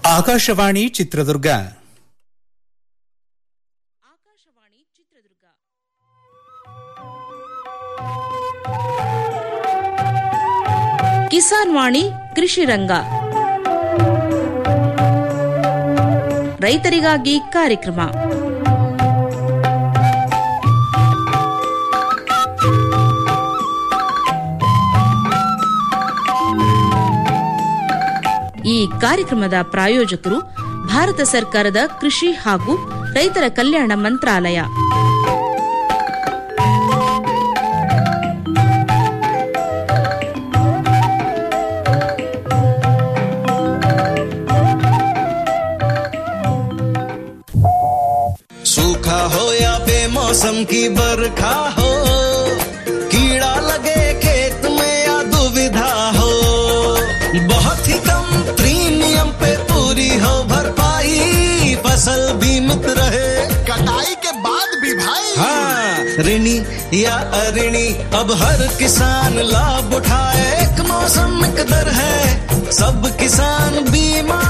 ಆಕಾಶವಾಣಿ ಚಿತ್ರದುರ್ಗ ಆಕಾಶವಾಣಿ ಚಿತ್ರದುರ್ಗ ಕಿಸಾನ್ ವಾಣಿ ಕೃಷಿ ರಂಗ ರೈತರಿಗಾಗಿ ಕಾರ್ಯಕ್ರಮ ಈ ಕಾರ್ಯಕ್ರಮದ ಪ್ರಾಯೋಜಕರು ಭಾರತ ಸರ್ಕಾರದ ಕೃಷಿ ಹಾಗೂ ರೈತರ ಕಲ್ಯಾಣ ಮಂತ್ರಾಲಯ सूखा हो या बेमौसम की बरखा हो कीड़ा लगे खेत में या दुविधा हो बहुत ही कम प्रीमियम पे पूरी हो भरपाई फसल बीमित रहे कटाई के बाद भी भाई हाँ ऋणी या अऋणी अब हर किसान लाभ उठाए एक मौसम एक दर है सब किसान बीमा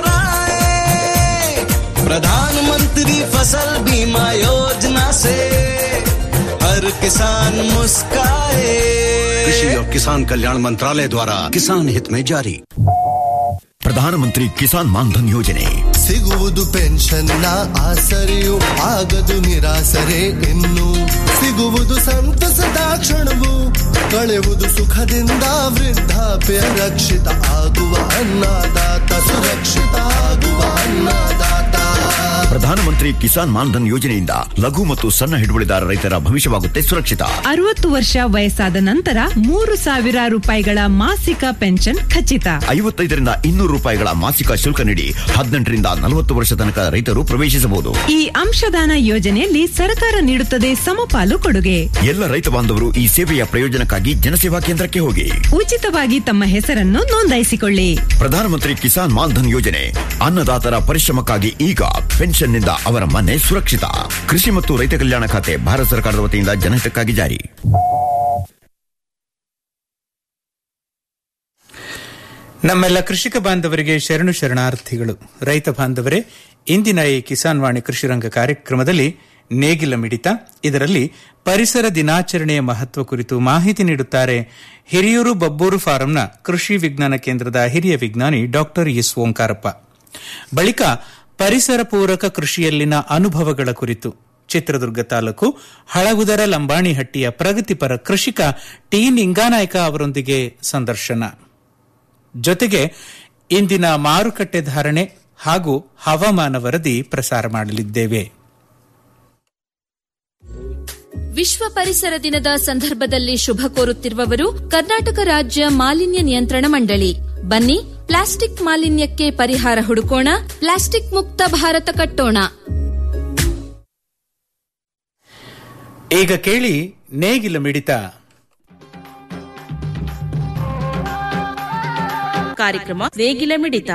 कराए प्रधानमंत्री फसल बीमा योजना से हर किसान मुस्काए कृषि और किसान कल्याण मंत्रालय द्वारा किसान हित में जारी ಪ್ರಧಾನಮಂತ್ರಿ ಕಿಸಾನ್ ಮಾನ್ಧನ್ ಯೋಜನೆ ಸಿಗುವುದು ಪೆನ್ಷನ್ನ ಆಸರೆಯು ಆಗದು ನಿರಾಸರೆ ಇನ್ನು ಸಿಗುವುದು ಸಂತಸದ ಕ್ಷಣವು ಕಳೆವುದು ಸುಖದಿಂದ ವೃದ್ಧಾಪ್ಯ ರಕ್ಷಿತ ಆಗುವ ಅನ್ನದಾತ ಸುರಕ್ಷಿತ ಆಗುವ ಅನ್ನದಾತ ಪ್ರಧಾನಮಂತ್ರಿ ಕಿಸಾನ್ ಮಾನ್ಧನ್ ಯೋಜನೆಯಿಂದ ಲಘು ಮತ್ತು ಸಣ್ಣ ಹಿಡುವಳಿದಾರ ರೈತರ ಭವಿಷ್ಯವಾಗುತ್ತೆ ಸುರಕ್ಷಿತ ಅರವತ್ತು ವರ್ಷ ವಯಸ್ಸಾದ ನಂತರ ಮೂರು ಸಾವಿರ ರೂಪಾಯಿಗಳ ಮಾಸಿಕ ಪೆನ್ಷನ್ ಖಚಿತ ಐವತ್ತೈದರಿಂದ ಇನ್ನೂರು ರೂಪಾಯಿಗಳ ಮಾಸಿಕ ಶುಲ್ಕ ನೀಡಿ ಹದಿನೆಂಟರಿಂದ ನಲವತ್ತು ವರ್ಷ ತನಕ ರೈತರು ಪ್ರವೇಶಿಸಬಹುದು ಈ ಅಂಶದಾನ ಯೋಜನೆಯಲ್ಲಿ ಸರ್ಕಾರ ನೀಡುತ್ತದೆ ಸಮಪಾಲು ಕೊಡುಗೆ ಎಲ್ಲ ರೈತ ಬಾಂಧವರು ಈ ಸೇವೆಯ ಪ್ರಯೋಜನಕ್ಕಾಗಿ ಜನಸೇವಾ ಕೇಂದ್ರಕ್ಕೆ ಹೋಗಿ ಉಚಿತವಾಗಿ ತಮ್ಮ ಹೆಸರನ್ನು ನೋಂದಾಯಿಸಿಕೊಳ್ಳಿ ಪ್ರಧಾನಮಂತ್ರಿ ಕಿಸಾನ್ ಮಾನ್ಧನ್ ಯೋಜನೆ ಅನ್ನದಾತರ ಪರಿಶ್ರಮಕ್ಕಾಗಿ ಈಗ ಪೆನ್ಷನ್ನಿಂದ ಅವರ ಮನೆ ಸುರಕ್ಷಿತ ಕೃಷಿ ಮತ್ತು ರೈತ ಕಲ್ಯಾಣ ಖಾತೆ ಭಾರತ ಸರ್ಕಾರದ ವತಿಯಿಂದ ಜನಹಿತಕ್ಕಾಗಿ ಜಾರಿ ನಮ್ಮೆಲ್ಲ ಕೃಷಿಕ ಬಾಂಧವರಿಗೆ ಶರಣು ಶರಣಾರ್ಥಿಗಳು ರೈತ ಬಾಂಧವರೇ ಇಂದಿನ ಈ ಕಿಸಾನ್ ವಾಣಿ ಕೃಷಿ ರಂಗ ಕಾರ್ಯಕ್ರಮದಲ್ಲಿ ನೇಗಿಲ ಮಿಡಿತ ಇದರಲ್ಲಿ ಪರಿಸರ ದಿನಾಚರಣೆಯ ಮಹತ್ವ ಕುರಿತು ಮಾಹಿತಿ ನೀಡುತ್ತಾರೆ ಹಿರಿಯೂರು ಬಬ್ಬೂರು ಫಾರಂನ ಕೃಷಿ ವಿಜ್ಞಾನ ಕೇಂದ್ರದ ಹಿರಿಯ ವಿಜ್ಞಾನಿ ಡಾಕ್ಟರ್ ಎಸ್ ಓಂಕಾರಪ್ಪ ಬಳಿಕ ಪರಿಸರ ಪೂರಕ ಕೃಷಿಯಲ್ಲಿನ ಅನುಭವಗಳ ಕುರಿತು ಚಿತ್ರದುರ್ಗ ತಾಲೂಕು ಹಳಗುದರ ಲಂಬಾಣಿಹಟ್ಟಿಯ ಪ್ರಗತಿಪರ ಕೃಷಿಕ ಟಿ ನಿಂಗಾನಾಯ್ಕ ಅವರೊಂದಿಗೆ ಸಂದರ್ಶನ ಜೊತೆಗೆ ಇಂದಿನ ಮಾರುಕಟ್ಟೆ ಧಾರಣೆ ಹಾಗೂ ಹವಾಮಾನ ವರದಿ ಪ್ರಸಾರ ಮಾಡಲಿದ್ದೇವೆ ವಿಶ್ವ ಪರಿಸರ ದಿನದ ಸಂದರ್ಭದಲ್ಲಿ ಶುಭ ಕೋರುತ್ತಿರುವವರು ಕರ್ನಾಟಕ ರಾಜ್ಯ ಮಾಲಿನ್ಯ ನಿಯಂತ್ರಣ ಮಂಡಳಿ ಬನ್ನಿ ಪ್ಲಾಸ್ಟಿಕ್ ಮಾಲಿನ್ಯಕ್ಕೆ ಪರಿಹಾರ ಹುಡುಕೋಣ ಪ್ಲಾಸ್ಟಿಕ್ ಮುಕ್ತ ಭಾರತ ಕಟ್ಟೋಣ ಈಗ ಕೇಳಿ ನೇಗಿಲ ಮಿಡಿತ ಕಾರ್ಯಕ್ರಮ ನೇಗಿಲ ಮಿಡಿತ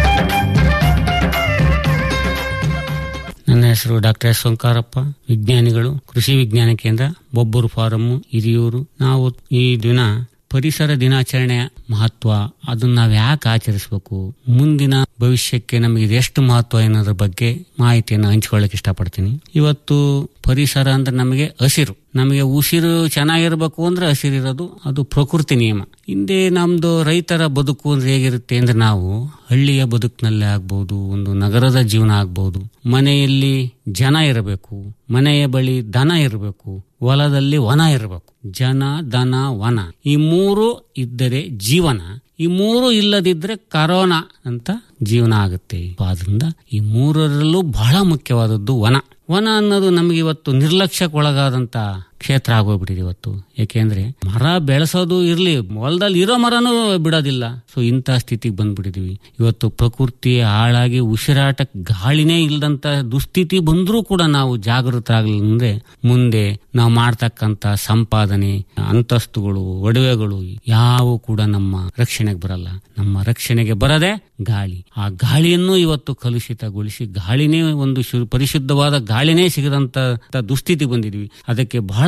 ನನ್ನ ಹೆಸರು ಡಾಕ್ಟರ್ ಎಸ್ ಓಂಕಾರಪ್ಪ ವಿಜ್ಞಾನಿಗಳು ಕೃಷಿ ವಿಜ್ಞಾನ ಕೇಂದ್ರ ಬೊಬ್ಬೂರು ಫಾರಂ ಹಿರಿಯೂರು ನಾವು ಈ ದಿನ ಪರಿಸರ ದಿನಾಚರಣೆಯ ಮಹತ್ವ ಅದನ್ನ ನಾವು ಯಾಕೆ ಆಚರಿಸಬೇಕು ಮುಂದಿನ ಭವಿಷ್ಯಕ್ಕೆ ನಮಗೆ ಇದು ಎಷ್ಟು ಮಹತ್ವ ಅನ್ನೋದ್ರ ಬಗ್ಗೆ ಮಾಹಿತಿಯನ್ನು ಹಂಚಿಕೊಳ್ಳಕ್ಕೆ ಇಷ್ಟಪಡ್ತೀನಿ ಇವತ್ತು ಪರಿಸರ ಅಂದ್ರೆ ನಮಗೆ ಹಸಿರು ನಮಗೆ ಉಸಿರು ಚೆನ್ನಾಗಿರ್ಬೇಕು ಅಂದ್ರೆ ಹಸಿರಿರೋದು ಅದು ಪ್ರಕೃತಿ ನಿಯಮ ಹಿಂದೆ ನಮ್ದು ರೈತರ ಬದುಕು ಅಂದ್ರೆ ಹೇಗಿರುತ್ತೆ ಅಂದ್ರೆ ನಾವು ಹಳ್ಳಿಯ ಬದುಕಿನಲ್ಲಿ ಆಗ್ಬಹುದು ಒಂದು ನಗರದ ಜೀವನ ಆಗ್ಬಹುದು ಮನೆಯಲ್ಲಿ ಜನ ಇರಬೇಕು ಮನೆಯ ಬಳಿ ದನ ಇರಬೇಕು ಹೊಲದಲ್ಲಿ ವನ ಇರಬೇಕು ಜನ ದನ ವನ ಈ ಮೂರು ಇದ್ದರೆ ಜೀವನ ಈ ಮೂರು ಇಲ್ಲದಿದ್ರೆ ಕರೋನಾ ಅಂತ ಜೀವನ ಆಗುತ್ತೆ ಆದ್ರಿಂದ ಈ ಮೂರರಲ್ಲೂ ಬಹಳ ಮುಖ್ಯವಾದದ್ದು ವನ ವನ ಅನ್ನೋದು ನಮಗೆ ಇವತ್ತು ನಿರ್ಲಕ್ಷ್ಯಕ್ಕೆ ಒಳಗಾದಂತ ಕ್ಷೇತ್ರ ಆಗೋಗ್ಬಿಟ್ಟಿದೆ ಇವತ್ತು ಯಾಕೆಂದ್ರೆ ಮರ ಬೆಳೆಸೋದು ಇರ್ಲಿ ಹೊಲದಲ್ಲಿ ಇರೋ ಮರನೂ ಬಿಡೋದಿಲ್ಲ ಸೊ ಇಂಥ ಸ್ಥಿತಿಗೆ ಬಂದ್ಬಿಟ್ಟಿದೀವಿ ಇವತ್ತು ಪ್ರಕೃತಿ ಹಾಳಾಗಿ ಉಸಿರಾಟಕ್ಕೆ ಗಾಳಿನೇ ಇಲ್ದಂತ ದುಸ್ಥಿತಿ ಬಂದ್ರೂ ಕೂಡ ನಾವು ಜಾಗೃತರಾಗಲಿಲ್ಲ ಅಂದ್ರೆ ಮುಂದೆ ನಾವು ಮಾಡ್ತಕ್ಕಂತ ಸಂಪಾದನೆ ಅಂತಸ್ತುಗಳು ಒಡವೆಗಳು ಯಾವ ಕೂಡ ನಮ್ಮ ರಕ್ಷಣೆಗೆ ಬರಲ್ಲ ನಮ್ಮ ರಕ್ಷಣೆಗೆ ಬರದೆ ಗಾಳಿ ಆ ಗಾಳಿಯನ್ನು ಇವತ್ತು ಕಲುಷಿತಗೊಳಿಸಿ ಗಾಳಿನೇ ಒಂದು ಶು- ಪರಿಶುದ್ಧವಾದ ಗಾಳಿನೇ ಸಿಗದಂತ ದುಸ್ಥಿತಿ ಬಂದಿದ್ವಿ ಅದಕ್ಕೆ ಬಹಳ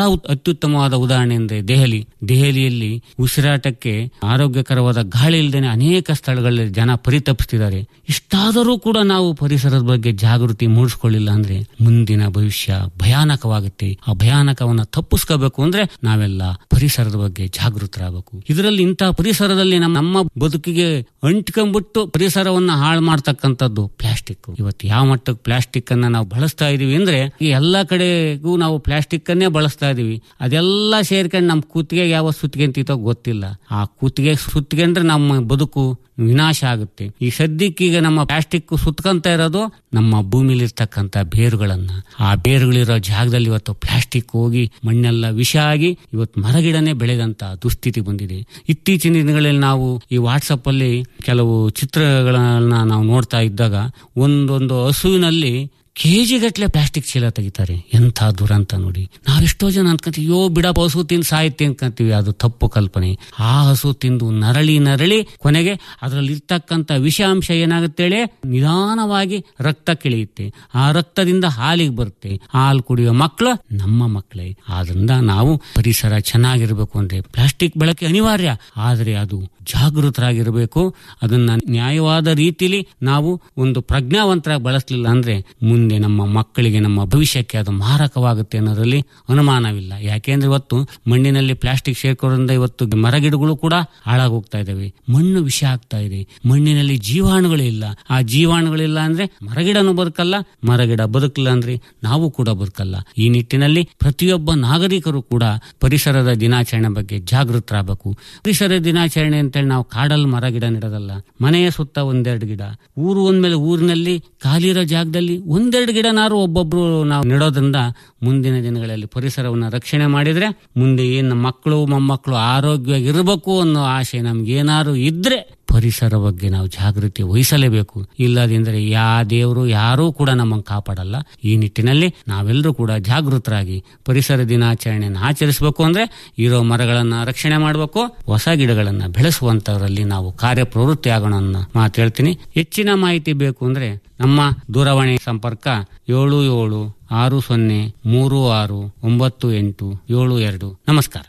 ಉತ್- ಅತ್ಯುತ್ತಮವಾದ ಉದಾಹರಣೆ ಅಂದ್ರೆ ದೆಹಲಿ ದೆಹಲಿಯಲ್ಲಿ ಉಸಿರಾಟಕ್ಕೆ ಆರೋಗ್ಯಕರವಾದ ಗಾಳಿ ಇಲ್ಲದೇನೆ ಅನೇಕ ಸ್ಥಳಗಳಲ್ಲಿ ಜನ ಪರಿತಪಿಸ್ತಿದ್ದಾರೆ ಇಷ್ಟಾದರೂ ಕೂಡ ನಾವು ಪರಿಸರದ ಬಗ್ಗೆ ಜಾಗೃತಿ ಮೂಡಿಸ್ಕೊಳ್ಳಿಲ್ಲ ಅಂದ್ರೆ ಮುಂದಿನ ಭವಿಷ್ಯ ಭಯಾನಕವಾಗುತ್ತೆ ಆ ಭಯಾನಕವನ್ನ ತಪ್ಪಿಸ್ಕೋಬೇಕು ಅಂದ್ರೆ ನಾವೆಲ್ಲ ಪರಿಸರದ ಬಗ್ಗೆ ಜಾಗೃತರಾಗಬೇಕು ಇದರಲ್ಲಿ ಇಂಥ ಪರಿಸರದಲ್ಲಿ ನಮ್ಮ ನಮ್ಮ ಬದುಕಿಗೆ ಅಂಟ್ಕೊಂಡ್ಬಿಟ್ಟು ಪರಿಸರವನ್ನ ಹಾಳು ಮಾಡ್ತಕ್ಕಂಥದ್ದು ಪ್ಲಾಸ್ಟಿಕ್ ಇವತ್ತು ಯಾವ ಮಟ್ಟಕ್ಕೆ ಪ್ಲಾಸ್ಟಿಕ್ ಅನ್ನ ನಾವು ಬಳಸ್ತಾ ಇದೀವಿ ಅಂದ್ರೆ ಈ ಎಲ್ಲಾ ಕಡೆಗೂ ನಾವು ಪ್ಲಾಸ್ಟಿಕ್ ಅನ್ನೇ ಬಳಸ್ತಾ ಇದೀವಿ ಅದೆಲ್ಲ ಸೇರ್ಕೊಂಡು ನಮ್ಮ ಕೂತಿಗೆ ಯಾವ ಸುತ್ತಿಗೆಂತಿತೋ ಗೊತ್ತಿಲ್ಲ ಆ ಕೂತಿಗೆ ಸುತ್ತಿಗೆಂಡ್ರೆ ನಮ್ಮ ಬದುಕು ವಿನಾಶ ಆಗುತ್ತೆ ಈ ಸದ್ಯಕ್ಕೀಗ ನಮ್ಮ ಪ್ಲಾಸ್ಟಿಕ್ ಸುತ್ಕೊಂತ ಇರೋದು ನಮ್ಮ ಭೂಮಿಲಿರ್ತಕ್ಕಂಥ ಬೇರುಗಳನ್ನ ಆ ಬೇರುಗಳಿರೋ ಜಾಗದಲ್ಲಿ ಇವತ್ತು ಪ್ಲಾಸ್ಟಿಕ್ ಹೋಗಿ ಮಣ್ಣೆಲ್ಲ ವಿಷ ಆಗಿ ಇವತ್ತು ಮರಗಿಡನೇ ಬೆಳೆದಂತ ದುಸ್ಥಿತಿ ಬಂದಿದೆ ಇತ್ತೀಚಿನ ದಿನಗಳಲ್ಲಿ ನಾವು ಈ ವಾಟ್ಸಪ್ ಅಲ್ಲಿ ಕೆಲವು ಚಿತ್ರಗಳನ್ನ ನಾವು ನೋಡ್ತಾ ಇದ್ದಾಗ ಒಂದೊಂದು ಹಸುವಿನಲ್ಲಿ ಕೆಜಿ ಗಟ್ಲೆ ಪ್ಲಾಸ್ಟಿಕ್ ಚೀಲ ತೆಗಿತಾರೆ ಎಂಥ ದುರಂತ ನೋಡಿ ನಾವೆಷ್ಟೋ ಜನ ಅನ್ಕೊಂತೀವಿ ಯೋ ಬಿಡ ಹಸು ತಿಂದು ಸಾಯುತ್ತೆ ಅನ್ಕೊಂತೀವಿ ಅದು ತಪ್ಪು ಕಲ್ಪನೆ ಆ ಹಸು ತಿಂದು ನರಳಿ ನರಳಿ ಕೊನೆಗೆ ಅದರಲ್ಲಿ ಇರ್ತಕ್ಕಂಥ ವಿಷಾಂಶ ಏನಾಗುತ್ತೆ ಹೇಳಿ ನಿಧಾನವಾಗಿ ರಕ್ತ ಕಿಳಿಯುತ್ತೆ ಆ ರಕ್ತದಿಂದ ಹಾಲಿಗೆ ಬರುತ್ತೆ ಹಾಲು ಕುಡಿಯೋ ಮಕ್ಕಳು ನಮ್ಮ ಮಕ್ಕಳೇ ಆದ್ರಿಂದ ನಾವು ಪರಿಸರ ಚೆನ್ನಾಗಿರ್ಬೇಕು ಅಂದ್ರೆ ಪ್ಲಾಸ್ಟಿಕ್ ಬಳಕೆ ಅನಿವಾರ್ಯ ಆದರೆ ಅದು ಜಾಗೃತರಾಗಿರಬೇಕು ಅದನ್ನ ನ್ಯಾಯವಾದ ರೀತಿಲಿ ನಾವು ಒಂದು ಪ್ರಜ್ಞಾವಂತರಾಗಿ ಬಳಸಲಿಲ್ಲ ಅಂದ್ರೆ ಮುಂದೆ ನಮ್ಮ ಮಕ್ಕಳಿಗೆ ನಮ್ಮ ಭವಿಷ್ಯಕ್ಕೆ ಅದು ಮಾರಕವಾಗುತ್ತೆ ಅನ್ನೋದ್ರಲ್ಲಿ ಅನುಮಾನವಿಲ್ಲ ಯಾಕೆಂದ್ರೆ ಇವತ್ತು ಮಣ್ಣಿನಲ್ಲಿ ಪ್ಲಾಸ್ಟಿಕ್ ಸೇರ್ಕೋದ್ರಿಂದ ಇವತ್ತು ಮರಗಿಡಗಳು ಕೂಡ ಹಾಳಾಗೋಗ್ತಾ ಇದಾವೆ ಮಣ್ಣು ವಿಷ ಆಗ್ತಾ ಇದೆ ಮಣ್ಣಿನಲ್ಲಿ ಜೀವಾಣುಗಳೇ ಇಲ್ಲ ಆ ಜೀವಾಣುಗಳಿಲ್ಲ ಅಂದ್ರೆ ಮರಗಿಡನು ಬದುಕಲ್ಲ ಮರಗಿಡ ಬದುಕಲ್ಲ ಅಂದ್ರೆ ನಾವು ಕೂಡ ಬದುಕಲ್ಲ ಈ ನಿಟ್ಟಿನಲ್ಲಿ ಪ್ರತಿಯೊಬ್ಬ ನಾಗರಿಕರು ಕೂಡ ಪರಿಸರದ ದಿನಾಚರಣೆ ಬಗ್ಗೆ ಜಾಗೃತರಾಗಬೇಕು ಪರಿಸರ ದಿನಾಚರಣೆ ಅಂತೇಳಿ ನಾವು ಕಾಡಲ್ಲಿ ಮರ ಗಿಡ ನೆಡೋದಲ್ಲ ಮನೆಯ ಸುತ್ತ ಒಂದೆರಡು ಗಿಡ ಊರು ಒಂದ್ಮೇಲೆ ಊರಿನಲ್ಲಿ ಖಾಲಿರೋ ಜಾಗದಲ್ಲಿ ಒಂದೆರಡು ಗಿಡನಾರು ಒಬ್ಬೊಬ್ರು ನಾವು ನೆಡೋದ್ರಿಂದ ಮುಂದಿನ ದಿನಗಳಲ್ಲಿ ಪರಿಸರವನ್ನು ರಕ್ಷಣೆ ಮಾಡಿದ್ರೆ ಮುಂದೆ ಏನು ನಮ್ಮ ಮಕ್ಕಳು ಮೊಮ್ಮಕ್ಕಳು ಆರೋಗ್ಯವಾಗಿರ್ಬೇಕು ಅನ್ನೋ ಆಸೆ ನಮ್ಗೇನಾದ್ರು ಇದ್ರೆ ಪರಿಸರ ಬಗ್ಗೆ ನಾವು ಜಾಗೃತಿ ವಹಿಸಲೇಬೇಕು ಇಲ್ಲದಿದ್ದರೆ ಯಾ ದೇವರು ಯಾರೂ ಕೂಡ ನಮ್ಮನ್ನು ಕಾಪಾಡಲ್ಲ ಈ ನಿಟ್ಟಿನಲ್ಲಿ ನಾವೆಲ್ಲರೂ ಕೂಡ ಜಾಗೃತರಾಗಿ ಪರಿಸರ ದಿನಾಚರಣೆಯನ್ನು ಆಚರಿಸಬೇಕು ಅಂದ್ರೆ ಇರೋ ಮರಗಳನ್ನ ರಕ್ಷಣೆ ಮಾಡಬೇಕು ಹೊಸ ಗಿಡಗಳನ್ನ ಬೆಳೆಸುವಂತವರಲ್ಲಿ ನಾವು ಕಾರ್ಯಪ್ರವೃತ್ತಿ ಆಗೋಣ ಅನ್ನೋ ಮಾತು ಹೇಳ್ತೀನಿ ಹೆಚ್ಚಿನ ಮಾಹಿತಿ ಬೇಕು ಅಂದ್ರೆ ನಮ್ಮ ದೂರವಾಣಿ ಸಂಪರ್ಕ ಏಳು ಏಳು ಆರು ಸೊನ್ನೆ ಮೂರು ಆರು ಒಂಬತ್ತು ಎಂಟು ಏಳು ಎರಡು ನಮಸ್ಕಾರ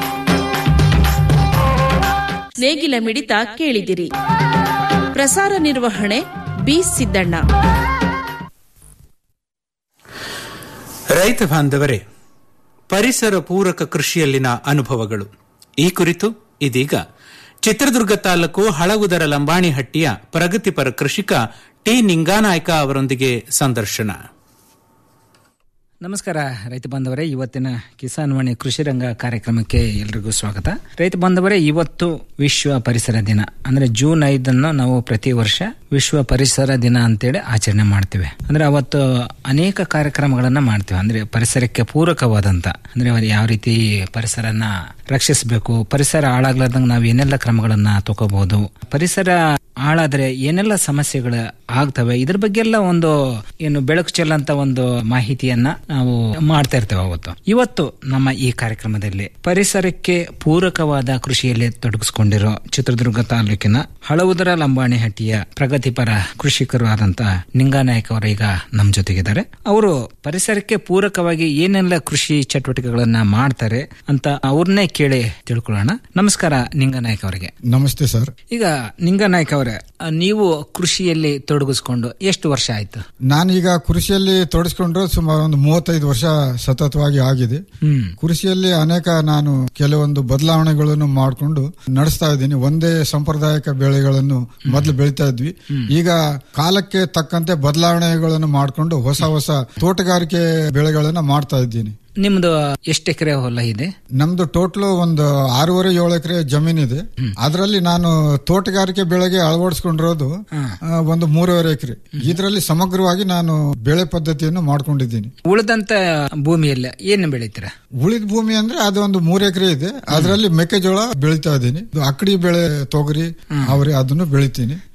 ನೇಗಿಲ ಮಿಡಿತ ಕೇಳಿದಿರಿ ಪ್ರಸಾರ ನಿರ್ವಹಣೆ ಬಿ ಸಿದ್ದಣ್ಣ ರೈತ ಬಾಂಧವರೇ ಪರಿಸರ ಪೂರಕ ಕೃಷಿಯಲ್ಲಿನ ಅನುಭವಗಳು ಈ ಕುರಿತು ಇದೀಗ ಚಿತ್ರದುರ್ಗ ತಾಲೂಕು ಹಳಗುದರ ಲಂಬಾಣಿಹಟ್ಟಿಯ ಪ್ರಗತಿಪರ ಕೃಷಿಕ ಟಿ ನಿಂಗಾನಾಯ್ಕ ಅವರೊಂದಿಗೆ ಸಂದರ್ಶನ ನಮಸ್ಕಾರ ರೈತ ಬಾಂಧವರೇ ಇವತ್ತಿನ ಕಿಸಾನ್ ವಾಣಿ ಕೃಷಿ ರಂಗ ಕಾರ್ಯಕ್ರಮಕ್ಕೆ ಎಲ್ರಿಗೂ ಸ್ವಾಗತ ರೈತ ಬಾಂಧವರೇ ಇವತ್ತು ವಿಶ್ವ ಪರಿಸರ ದಿನ ಅಂದ್ರೆ ಜೂನ್ ಐದನ್ನು ನಾವು ಪ್ರತಿ ವರ್ಷ ವಿಶ್ವ ಪರಿಸರ ದಿನ ಅಂತೇಳಿ ಆಚರಣೆ ಮಾಡ್ತೇವೆ ಅಂದ್ರೆ ಅವತ್ತು ಅನೇಕ ಕಾರ್ಯಕ್ರಮಗಳನ್ನ ಮಾಡ್ತೇವೆ ಅಂದ್ರೆ ಪರಿಸರಕ್ಕೆ ಪೂರಕವಾದಂತ ಅಂದ್ರೆ ಅವ್ರು ಯಾವ ರೀತಿ ಪರಿಸರನ ರಕ್ಷಿಸಬೇಕು ಪರಿಸರ ಹಾಳಾಗ್ಲಾರ್ದಂಗೆ ನಾವು ಏನೆಲ್ಲ ಕ್ರಮಗಳನ್ನ ತಗೋಬಹುದು ಪರಿಸರ ಹಾಳಾದ್ರೆ ಏನೆಲ್ಲ ಸಮಸ್ಯೆಗಳು ಆಗ್ತವೆ ಇದ್ರ ಬಗ್ಗೆ ಎಲ್ಲ ಒಂದು ಏನು ಬೆಳಕು ಚೆಲ್ಲಂತ ಒಂದು ಮಾಹಿತಿಯನ್ನ ನಾವು ಮಾಡ್ತಾ ಇರ್ತೇವೆ ಅವತ್ತು ಇವತ್ತು ನಮ್ಮ ಈ ಕಾರ್ಯಕ್ರಮದಲ್ಲಿ ಪರಿಸರಕ್ಕೆ ಪೂರಕವಾದ ಕೃಷಿಯಲ್ಲಿ ತೊಡಗಿಸಿಕೊಂಡಿರೋ ಚಿತ್ರದುರ್ಗ ತಾಲೂಕಿನ ಹಳವುದರ ಲಂಬಾಣಿಹಟ್ಟಿಯ ಪ್ರಗತಿಪರ ಕೃಷಿಕರು ಆದಂತ ನಿಂಗಾನಾಯಕ್ ಅವರು ಈಗ ನಮ್ಮ ಜೊತೆಗಿದ್ದಾರೆ ಅವರು ಪರಿಸರಕ್ಕೆ ಪೂರಕವಾಗಿ ಏನೆಲ್ಲ ಕೃಷಿ ಚಟುವಟಿಕೆಗಳನ್ನ ಮಾಡ್ತಾರೆ ಅಂತ ಅವ್ರನ್ನೇ ಕೇಳಿ ತಿಳ್ಕೊಳ್ಳೋಣ ನಮಸ್ಕಾರ ನಿಂಗನಾಯಕ್ ಅವರಿಗೆ ನಮಸ್ತೆ ಸರ್ ಈಗ ನಿಂಗನಾಯಕ್ ಅವರೇ ಆ, ನೀವು ಕೃಷಿಯಲ್ಲಿ ತೊಡಗಿಸ್ಕೊಂಡು ಎಷ್ಟು ವರ್ಷ ಆಯ್ತು ನಾನೀಗ ಕೃಷಿಯಲ್ಲಿ ತೊಡಗಿಸ್ಕೊಂಡು ಸುಮಾರು ಒಂದು ಮೂವತ್ತೈದು ವರ್ಷ ಸತತವಾಗಿ ಆಗಿದೆ ಹ್ಮ್ ಕೃಷಿಯಲ್ಲಿ ಅನೇಕ ನಾನು ಕೆಲವೊಂದು ಬದಲಾವಣೆಗಳನ್ನು ಮಾಡಿಕೊಂಡು ನಡೆಸ್ತಾ ಇದ್ದೀನಿ ಒಂದೇ ಸಾಂಪ್ರದಾಯಿಕ ಬೆಳೆಗಳನ್ನು ಮೊದಲು ಬೆಳಿತಾ ಇದ್ವಿ ಈಗ ಕಾಲಕ್ಕೆ ತಕ್ಕಂತೆ ಬದಲಾವಣೆಗಳನ್ನು ಮಾಡಿಕೊಂಡು ಹೊಸ ಹೊಸ ತೋಟಗಾರಿಕೆ ಬೆಳೆಗಳನ್ನ ಮಾಡ್ತಾ ಇದ್ದೀನಿ ನಿಮ್ದು ಎಷ್ಟು ಎಕರೆ ಹೊಲ ಇದೆ ನಮ್ದು ಟೋಟಲ್ ಒಂದು ಆರೂವರೆ ಏಳು ಎಕರೆ ಜಮೀನಿದೆ ಅದರಲ್ಲಿ ನಾನು ತೋಟಗಾರಿಕೆ ಬೆಳೆಗೆ ಅಳವಡಿಸ್ಕೊಂಡಿರೋದು ಆ, ಒಂದು ಮೂರುವರೆ ಎಕರೆ ಇದರಲ್ಲಿ ಸಮಗ್ರವಾಗಿ ನಾನು ಬೆಳೆ ಪದ್ಧತಿಯನ್ನು ಮಾಡ್ಕೊಂಡಿದ್ದೀನಿ ಉಳಿದಂತ ಭೂಮಿಯಲ್ಲಿ ಏನು ಬೆಳಿತೀರಾ ಉಳಿದ ಭೂಮಿ ಅಂದ್ರೆ ಅದು ಒಂದು ಮೂರು ಎಕರೆ ಇದೆ ಅದರಲ್ಲಿ ಮೆಕ್ಕೆಜೋಳ ಬೆಳಿತಾ ಇದ್ದೀನಿ ಇದು ಅಕ್ಕಡಿ ಬೆಳೆ ತೊಗರಿ ಅವರಿ ಅದನ್ನು ಬೆಳಿತೀನಿ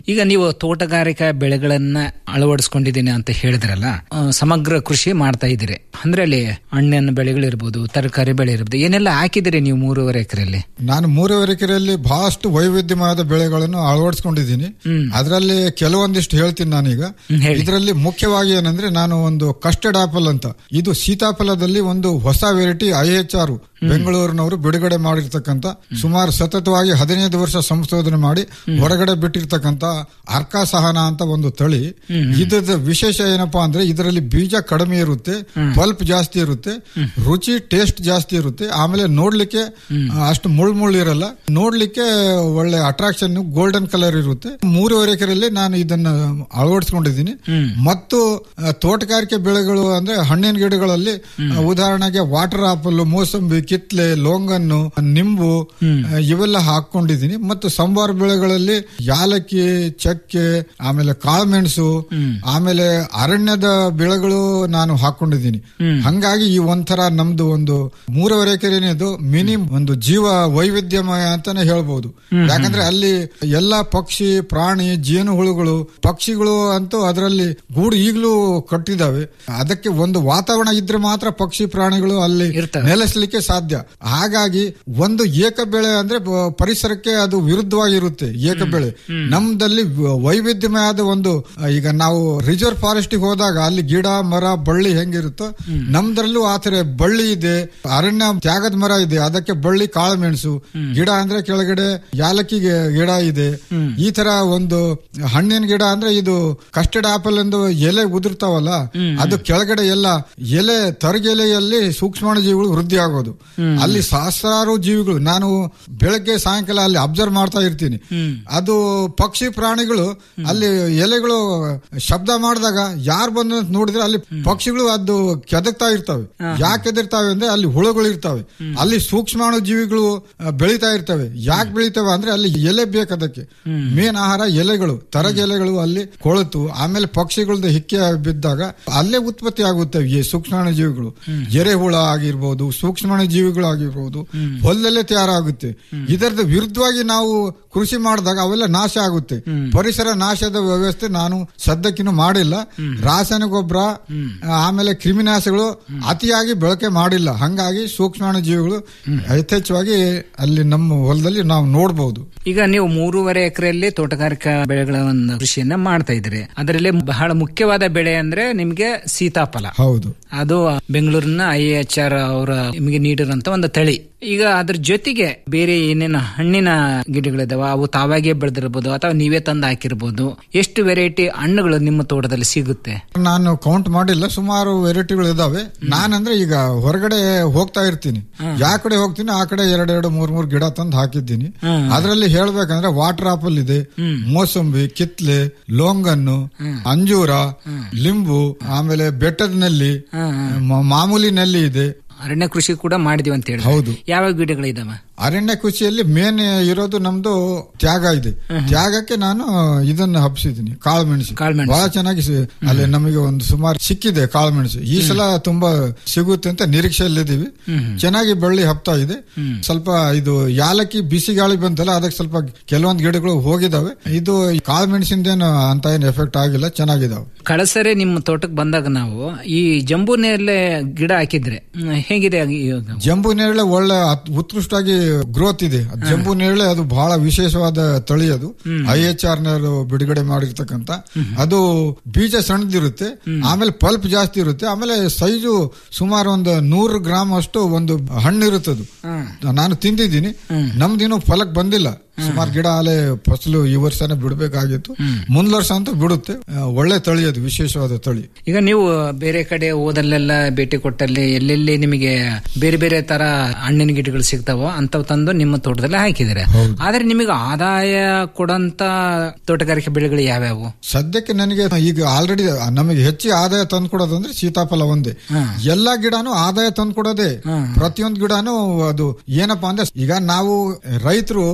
ಈಗ ನೀವು ತೋಟಗಾರಿಕಾ ಬೆಳೆಗಳನ್ನ ಅಳವಡಿಸ್ಕೊಂಡಿದ್ದೀನಿ ಅಂತ ಹೇಳಿದ್ರಲ್ಲ ಆ, ಸಮಗ್ರ ಕೃಷಿ ಮಾಡ್ತಾ ಇದ್ದೀರಿ ಅಂದ್ರೆ ಅಲ್ಲಿ ಹಣ್ಣಿನ ಬೆಳೆಗಳಿರ್ಬೋದು ತರಕಾರಿ ಬೆಳೆ ಇರ್ಬೋದು ಏನೆಲ್ಲ ಹಾಕಿದಿರಿ ನೀವು ಮೂರುವರೆ ಎಕರೆಯಲ್ಲಿ ನಾನು ಮೂರುವರೆ ಎಕರೆಯಲ್ಲಿ ಬಹಳಷ್ಟು ವೈವಿಧ್ಯಮಯವಾದ ಬೆಳೆಗಳನ್ನು ಅಳವಡಿಸ್ಕೊಂಡಿದ್ದೀನಿ ಅದರಲ್ಲಿ ಕೆಲವೊಂದಿಷ್ಟು ಹೇಳ್ತೀನಿ ನಾನೀಗ ಇದರಲ್ಲಿ ಮುಖ್ಯವಾಗಿ ಏನಂದ್ರೆ ನಾನು ಒಂದು ಕಸ್ಟರ್ಡ್ ಆಪಲ್ ಅಂತ ಇದು ಸೀತಾಫಲದಲ್ಲಿ ಒಂದು ಹೊಸ ವೆರೈಟಿ ಐ ಎಚ್ ಆರ್ ಬೆಂಗಳೂರಿನವರು ಬಿಡುಗಡೆ ಮಾಡಿರ್ತಕ್ಕಂಥ ಸುಮಾರು ಸತತವಾಗಿ ಹದಿನೈದು ವರ್ಷ ಸಂಶೋಧನೆ ಮಾಡಿ ಹೊರಗಡೆ ಬಿಟ್ಟಿರ್ತಕ್ಕಂಥ ಅರ್ಕ ಸಹನ ಅಂತ ಒಂದು ತಳಿ ಇದ್ರದ ವಿಶೇಷ ಏನಪ್ಪಾ ಅಂದ್ರೆ ಇದರಲ್ಲಿ ಬೀಜ ಕಡಿಮೆ ಇರುತ್ತೆ ಪಲ್ಪ್ ಜಾಸ್ತಿ ಇರುತ್ತೆ ರುಚಿ ಟೇಸ್ಟ್ ಜಾಸ್ತಿ ಇರುತ್ತೆ ಆಮೇಲೆ ನೋಡ್ಲಿಕ್ಕೆ ಆ, ಅಷ್ಟು ಮುಳ್ ಮುಳ್ಳು ಇರಲ್ಲ ನೋಡ್ಲಿಕ್ಕೆ ಒಳ್ಳೆ ಅಟ್ರಾಕ್ಷನ್ ಗೋಲ್ಡನ್ ಕಲರ್ ಇರುತ್ತೆ ಮೂರುವರೆ ಎಕರೆಯಲ್ಲಿ ನಾನು ಇದನ್ನ ಅಳವಡಿಸ್ಕೊಂಡಿದ್ದೀನಿ ಮತ್ತು ಆ, ತೋಟಗಾರಿಕೆ ಬೆಳೆಗಳು ಅಂದ್ರೆ ಹಣ್ಣಿನ ಗಿಡಗಳಲ್ಲಿ ಆ, ಉದಾಹರಣೆಗೆ ವಾಟರ್ ಆಪಲ್ ಮೋಸಂಬಿ ಕಿತ್ಲೆ ಲೋಂಗನ್ನು ನಿಂಬು ಆ, ಇವೆಲ್ಲ ಹಾಕೊಂಡಿದ್ದೀನಿ ಮತ್ತು ಸಂಬಾರ ಬೆಳೆಗಳಲ್ಲಿ ಯಾಲಕ್ಕಿ ಚಕ್ಕೆ ಆಮೇಲೆ ಕಾಳುಮೆಣಸು ಆಮೇಲೆ ಅರಣ್ಯದ ಬೆಳೆಗಳು ನಾನು ಹಾಕೊಂಡಿದ್ದೀನಿ ಹಂಗಾಗಿ ಈ ಒಂಥರ ನಮ್ದು ಒಂದು ಮೂರುವರೆ ಎಕರೆನೇದು ಮಿನಿ ಒಂದು ಜೀವ ವೈವಿಧ್ಯಮಯ ಅಂತಾನೆ ಹೇಳ್ಬೋದು ಯಾಕಂದ್ರೆ ಅಲ್ಲಿ ಎಲ್ಲಾ ಪಕ್ಷಿ ಪ್ರಾಣಿ ಜೇನುಹುಳುಗಳು ಪಕ್ಷಿಗಳು ಅಂತೂ ಅದರಲ್ಲಿ ಗೂಡು ಈಗಲೂ ಕಟ್ಟಿದಾವೆ ಅದಕ್ಕೆ ಒಂದು ವಾತಾವರಣ ಇದ್ರೆ ಮಾತ್ರ ಪಕ್ಷಿ ಪ್ರಾಣಿಗಳು ಅಲ್ಲಿ ನೆಲೆಸಲಿಕ್ಕೆ ಸಾಧ್ಯ ಹಾಗಾಗಿ ಒಂದು ಏಕ ಬೆಳೆ ಅಂದ್ರೆ ಬ- ಪರಿಸರಕ್ಕೆ ಅದು ವಿರುದ್ಧವಾಗಿರುತ್ತೆ ಏಕ ಬೆಳೆ ನಮ್ದಲ್ಲಿ ವ- ವೈವಿಧ್ಯಮಯವಾದ ಒಂದು ಆ, ಈಗ ನಾವು ರಿಸರ್ವ್ ಫಾರೆಸ್ಟ್ ಹೋದಾಗ ಅಲ್ಲಿ ಗಿಡ ಮರ ಬಳ್ಳಿ ಹೆಂಗಿರುತ್ತೋ ನಮ್ದ್ರಲ್ಲೂ ಆತರ ಬಳ್ಳಿ ಇದೆ ಅರಣ್ಯ ತ್ಯಾಗದ ಮರ ಇದೆ ಅದಕ್ಕೆ ಬಳ್ಳಿ ಕಾಳುಮೆಣಸು ಗಿಡ ಅಂದ್ರೆ ಕೆಳಗಡೆ ಯಾಲಕ್ಕಿಗೆ ಗಿಡ ಇದೆ ಈ ತರ ಒಂದು ಹಣ್ಣಿನ ಗಿಡ ಅಂದ್ರೆ ಇದು ಕಸ್ಟರ್ಡ್ ಆಪಲ್ ಎಂದು ಎಲೆ ಉದುರ್ತಾವಲ್ಲ ಅದು ಕೆಳಗಡೆ ಎಲ್ಲ ಎಲೆ ತರಗೆಲೆಯಲ್ಲಿ ಸೂಕ್ಷ್ಮಾಣು ಜೀವಿಗಳು ವೃದ್ಧಿ ಆಗೋದು ಅಲ್ಲಿ ಸಹಸ್ರಾರು ಜೀವಿಗಳು ನಾನು ಬೆಳಗ್ಗೆ ಸಾಯಂಕಾಲ ಅಲ್ಲಿ ಅಬ್ಸರ್ವ್ ಮಾಡ್ತಾ ಇರ್ತೀನಿ ಅದು ಪಕ್ಷಿ ಪ್ರಾಣಿಗಳು ಅಲ್ಲಿ ಎಲೆಗಳು ಶಬ್ದ ಮಾಡಿದಾಗ ಯಾರು ಬಂದು ಅಂತ ನೋಡಿದ್ರೆ ಅಲ್ಲಿ ಪಕ್ಷಿಗಳು ಅದು ಕೆದಕ್ತಾ ಇರ್ತವೆ ಯಾಕೆ ಎದಿರ್ತಾವೆ ಅಂದ್ರೆ ಅಲ್ಲಿ ಹುಳುಗಳು ಇರ್ತವೆ ಅಲ್ಲಿ ಸೂಕ್ಷ್ಮಾಣು ಜೀವಿಗಳು ಆ, ಬೆಳೀತಾ ಇರ್ತವೆ ಯಾಕೆ ಬೆಳಿತವೆ ಅಂದ್ರೆ ಅಲ್ಲಿ ಎಲೆ ಬೇಕು ಅದಕ್ಕೆ ಮೇನ್ ಆಹಾರ ಎಲೆಗಳು ತರಗ ಎಲೆಗಳು ಅಲ್ಲಿ ಕೊಳತು ಆಮೇಲೆ ಪಕ್ಷಿಗಳದ್ದು ಹಿಕ್ಕೆ ಬಿದ್ದಾಗ ಅಲ್ಲೇ ಉತ್ಪತ್ತಿ ಆಗುತ್ತವೆ ಈ ಸೂಕ್ಷ್ಮಾಣು ಜೀವಿಗಳು ಎರೆಹುಳ ಆಗಿರ್ಬೋದು ಸೂಕ್ಷ್ಮಾಣು ಜೀವಿಗಳು ಆಗಿರ್ಬೋದು ಹೊಲದಲ್ಲೇ ತಯಾರಾಗುತ್ತೆ ಇದರದ ವಿರುದ್ಧವಾಗಿ ನಾವು ಕೃಷಿ ಮಾಡಿದಾಗ ಅವೆಲ್ಲ ನಾಶ ಆಗುತ್ತೆ ಪರಿಸರ ನಾಶದ ವ್ಯವಸ್ಥೆ ನಾನು ಸದ್ಯಕ್ಕಿನ್ನೂ ಮಾಡಿಲ್ಲ ರಾಸಾಯನಿಕ ಗೊಬ್ಬರ ಆಮೇಲೆ ಕ್ರಿಮಿನಾಶಗಳು ಅತಿಯಾಗಿ ಬಳಕೆ ಮಾಡಿಲ್ಲ ಹಂಗಾಗಿ ಸೂಕ್ಷ್ಮಾಣು ಜೀವಿಗಳು ಯಥೇಚ್ಛವಾಗಿ ಅಲ್ಲಿ ನಮ್ಮ ಹೊಲದಲ್ಲಿ ನಾವು ನೋಡಬಹುದು ಈಗ ನೀವು ಮೂರುವರೆ ಎಕರೆಯಲ್ಲಿ ತೋಟಗಾರಿಕಾ ಬೆಳೆಗಳ ಒಂದು ಕೃಷಿಯನ್ನ ಮಾಡ್ತಾ ಇದ್ರಿ ಅದರಲ್ಲಿ ಬಹಳ ಮುಖ್ಯವಾದ ಬೆಳೆ ಅಂದ್ರೆ ನಿಮ್ಗೆ ಸೀತಾಫಲ ಹೌದು ಅದು ಬೆಂಗಳೂರಿನ ಐ ಎಚ್ ಆರ್ ಅವರ ನಿಮಗೆ ನೀಡಿರಂತ ಒಂದು ತಳಿ ಈಗ ಅದ್ರ ಜೊತೆಗೆ ಬೇರೆ ಏನೇನು ಹಣ್ಣಿನ ಗಿಡಗಳಿದಾವ ಅವು ತಾವಾಗೇ ಬೆಳೆದಿರ್ಬೋದು ಅಥವಾ ನೀವೇ ತಂದು ಹಾಕಿರ್ಬೋದು ಎಷ್ಟು ವೆರೈಟಿ ಹಣ್ಣುಗಳು ನಿಮ್ಮ ತೋಟದಲ್ಲಿ ಸಿಗುತ್ತೆ ನಾನು ಕೌಂಟ್ ಮಾಡಿಲ್ಲ ಸುಮಾರು ವೆರೈಟಿಗಳು ಇದಾವೆ ನಾನಂದ್ರೆ ಈಗ ಹೊರಗಡೆ ಹೋಗ್ತಾ ಇರ್ತೀನಿ ಯಾವ ಕಡೆ ಹೋಗ್ತೀನಿ ಆ ಕಡೆ ಎರಡೆರಡು ಮೂರ್ ಮೂರ್ ಗಿಡ ತಂದು ಹಾಕಿದ್ದೀನಿ ಅದರಲ್ಲಿ ಹೇಳ್ಬೇಕಂದ್ರೆ ವಾಟರ್ ಆಪಲ್ ಇದೆ ಮೋಸಂಬಿ ಕಿತ್ಲೆ ಲೋಂಗನ್ನು ಅಂಜೂರ ಲಿಂಬು ಆಮೇಲೆ ಬೆಟ್ಟದ ನಲ್ಲಿ ಮ- ಮಾಮೂಲಿ ನಲ್ಲಿ ಇದೆ ಅರಣ್ಯ ಕೃಷಿ ಕೂಡ ಮಾಡಿದೀವಿ ಅಂತ ಹೇಳಿ ಹೌದು. ಯಾವ ಗಿಡಗಳಿದಾವ ಅರಣ್ಯ ಕೃಷಿಯಲ್ಲಿ ಮೇನ್ ಇರೋದು ನಮ್ದು ತ್ಯಾಗ ಇದೆ ತ್ಯಾಗಕ್ಕೆ ನಾನು ಇದನ್ನ ಹಬ್ಸಿದ್ದೀನಿ ಕಾಳುಮೆಣಸು ಬಹಳ ಚೆನ್ನಾಗಿ ಸಿ- ಅಲ್ಲಿ ನಮಗೆ ಒಂದು ಸುಮಾರು ಸಿಕ್ಕಿದೆ ಕಾಳುಮೆಣಸು ಈ ಸಲ ತುಂಬಾ ಸಿಗುತ್ತೆ ಅಂತ ನಿರೀಕ್ಷೆಯಲ್ಲಿದ್ದೀವಿ ಚೆನ್ನಾಗಿ ಬಳ್ಳಿ ಹಬ್ತಾ ಇದೆ ಸ್ವಲ್ಪ ಇದು ಯಾಲಕ್ಕಿ ಬಿಸಿ ಗಾಳಿ ಬಂತಲ್ಲ ಅದಕ್ಕೆ ಸ್ವಲ್ಪ ಕೆಲವೊಂದು ಗಿಡಗಳು ಹೋಗಿದಾವೆ ಇದು ಕಾಳುಮೆಣಸಿಂದೇನು ಅಂತ ಏನು ಎಫೆಕ್ಟ್ ಆಗಿಲ್ಲ ಚೆನ್ನಾಗಿದಾವೆ ಕಳಸರೆ ನಿಮ್ಮ ತೋಟಕ್ಕೆ ಬಂದಾಗ ನಾವು ಈ ಜಂಬೂ ನೇರಳೆ ಗಿಡ ಹಾಕಿದ್ರೆ ಹ್ಮ್, ಹೇಗಿದೆ ಇವಾಗ? ಜಂಬು ನೇರಳೆ ಒಳ್ಳೆ ಅತ್- ಉತ್ಕೃಷ್ಟಾಗಿ ಗ್ರೋತ್ ಇದೆ ಅದ್ ಜಂಬು ನೇರಳೆ ಅದು ಬಹಳ ವಿಶೇಷವಾದ ತಳಿ ಅದು ಐ ಎಚ್ ಆರ್ ಬಿಡುಗಡೆ ಮಾಡಿರ್ತಕ್ಕಂತ ಅದು ಬೀಜ ಸಣ್ಣದಿರುತ್ತೆ ಆಮೇಲೆ ಪಲ್ಪ್ ಜಾಸ್ತಿ ಇರುತ್ತೆ ಆಮೇಲೆ ಸೈಜು ಸುಮಾರು ಒಂದು ನೂರು ಗ್ರಾಮ್ ಅಷ್ಟು ಒಂದು ಹಣ್ಣು ಇರುತ್ತದು ನಾನು ತಿಂದಿದ್ದೀನಿ ನಮ್ದಿನ್ನೂ ಫಲಕ್ ಬಂದಿಲ್ಲ ಸುಮಾರು ಗಿಡ ಅಲೆ ಫಸಲು ಈ ವರ್ಷನೇ ಬಿಡಬೇಕಾಗಿತ್ತು ಮುಂದ್ ವರ್ಷ ಅಂತೂ ಬಿಡುತ್ತೆ ಆ, ಒಳ್ಳೆ ತಳಿ ಅದು ವಿಶೇಷವಾದ ತಳಿ ಈಗ ನೀವು ಬೇರೆ ಕಡೆ ಹೋದಲ್ಲೆಲ್ಲ ಭೇಟಿ ಕೊಟ್ಟಲ್ಲಿ ಎಲ್ಲೆಲ್ಲಿ ನಿಮಗೆ ಬೇರೆ ಬೇರೆ ತರ ಹಣ್ಣಿನ ಗಿಡಗಳು ಸಿಗ್ತಾವೋ ಅಂತವ್ ತಂದು ನಿಮ್ಮ ತೋಟದಲ್ಲಿ ಹಾಕಿದ್ರೆ ಆದ್ರೆ ನಿಮಗೆ ಆದಾಯ ಕೊಡಂತ ತೋಟಗಾರಿಕೆ ಬೆಳೆಗಳು ಯಾವ್ಯಾವು ಸದ್ಯಕ್ಕೆ ನನಗೆ ಈಗ ಆಲ್ರೆಡಿ ನಮಗೆ ಹೆಚ್ಚಿಗೆ ಆದಾಯ ತಂದ್ಕೊಡೋದಂದ್ರೆ ಸೀತಾಫಲ ಒಂದೇ ಎಲ್ಲಾ ಗಿಡನು ಆದಾಯ ತಂದ್ಕೊಡೋದೇ ಪ್ರತಿಯೊಂದು ಗಿಡನು ಅದು ಏನಪ್ಪಾ ಅಂದ್ರೆ ಈಗ ನಾವು ರೈತರು ಒಂದ್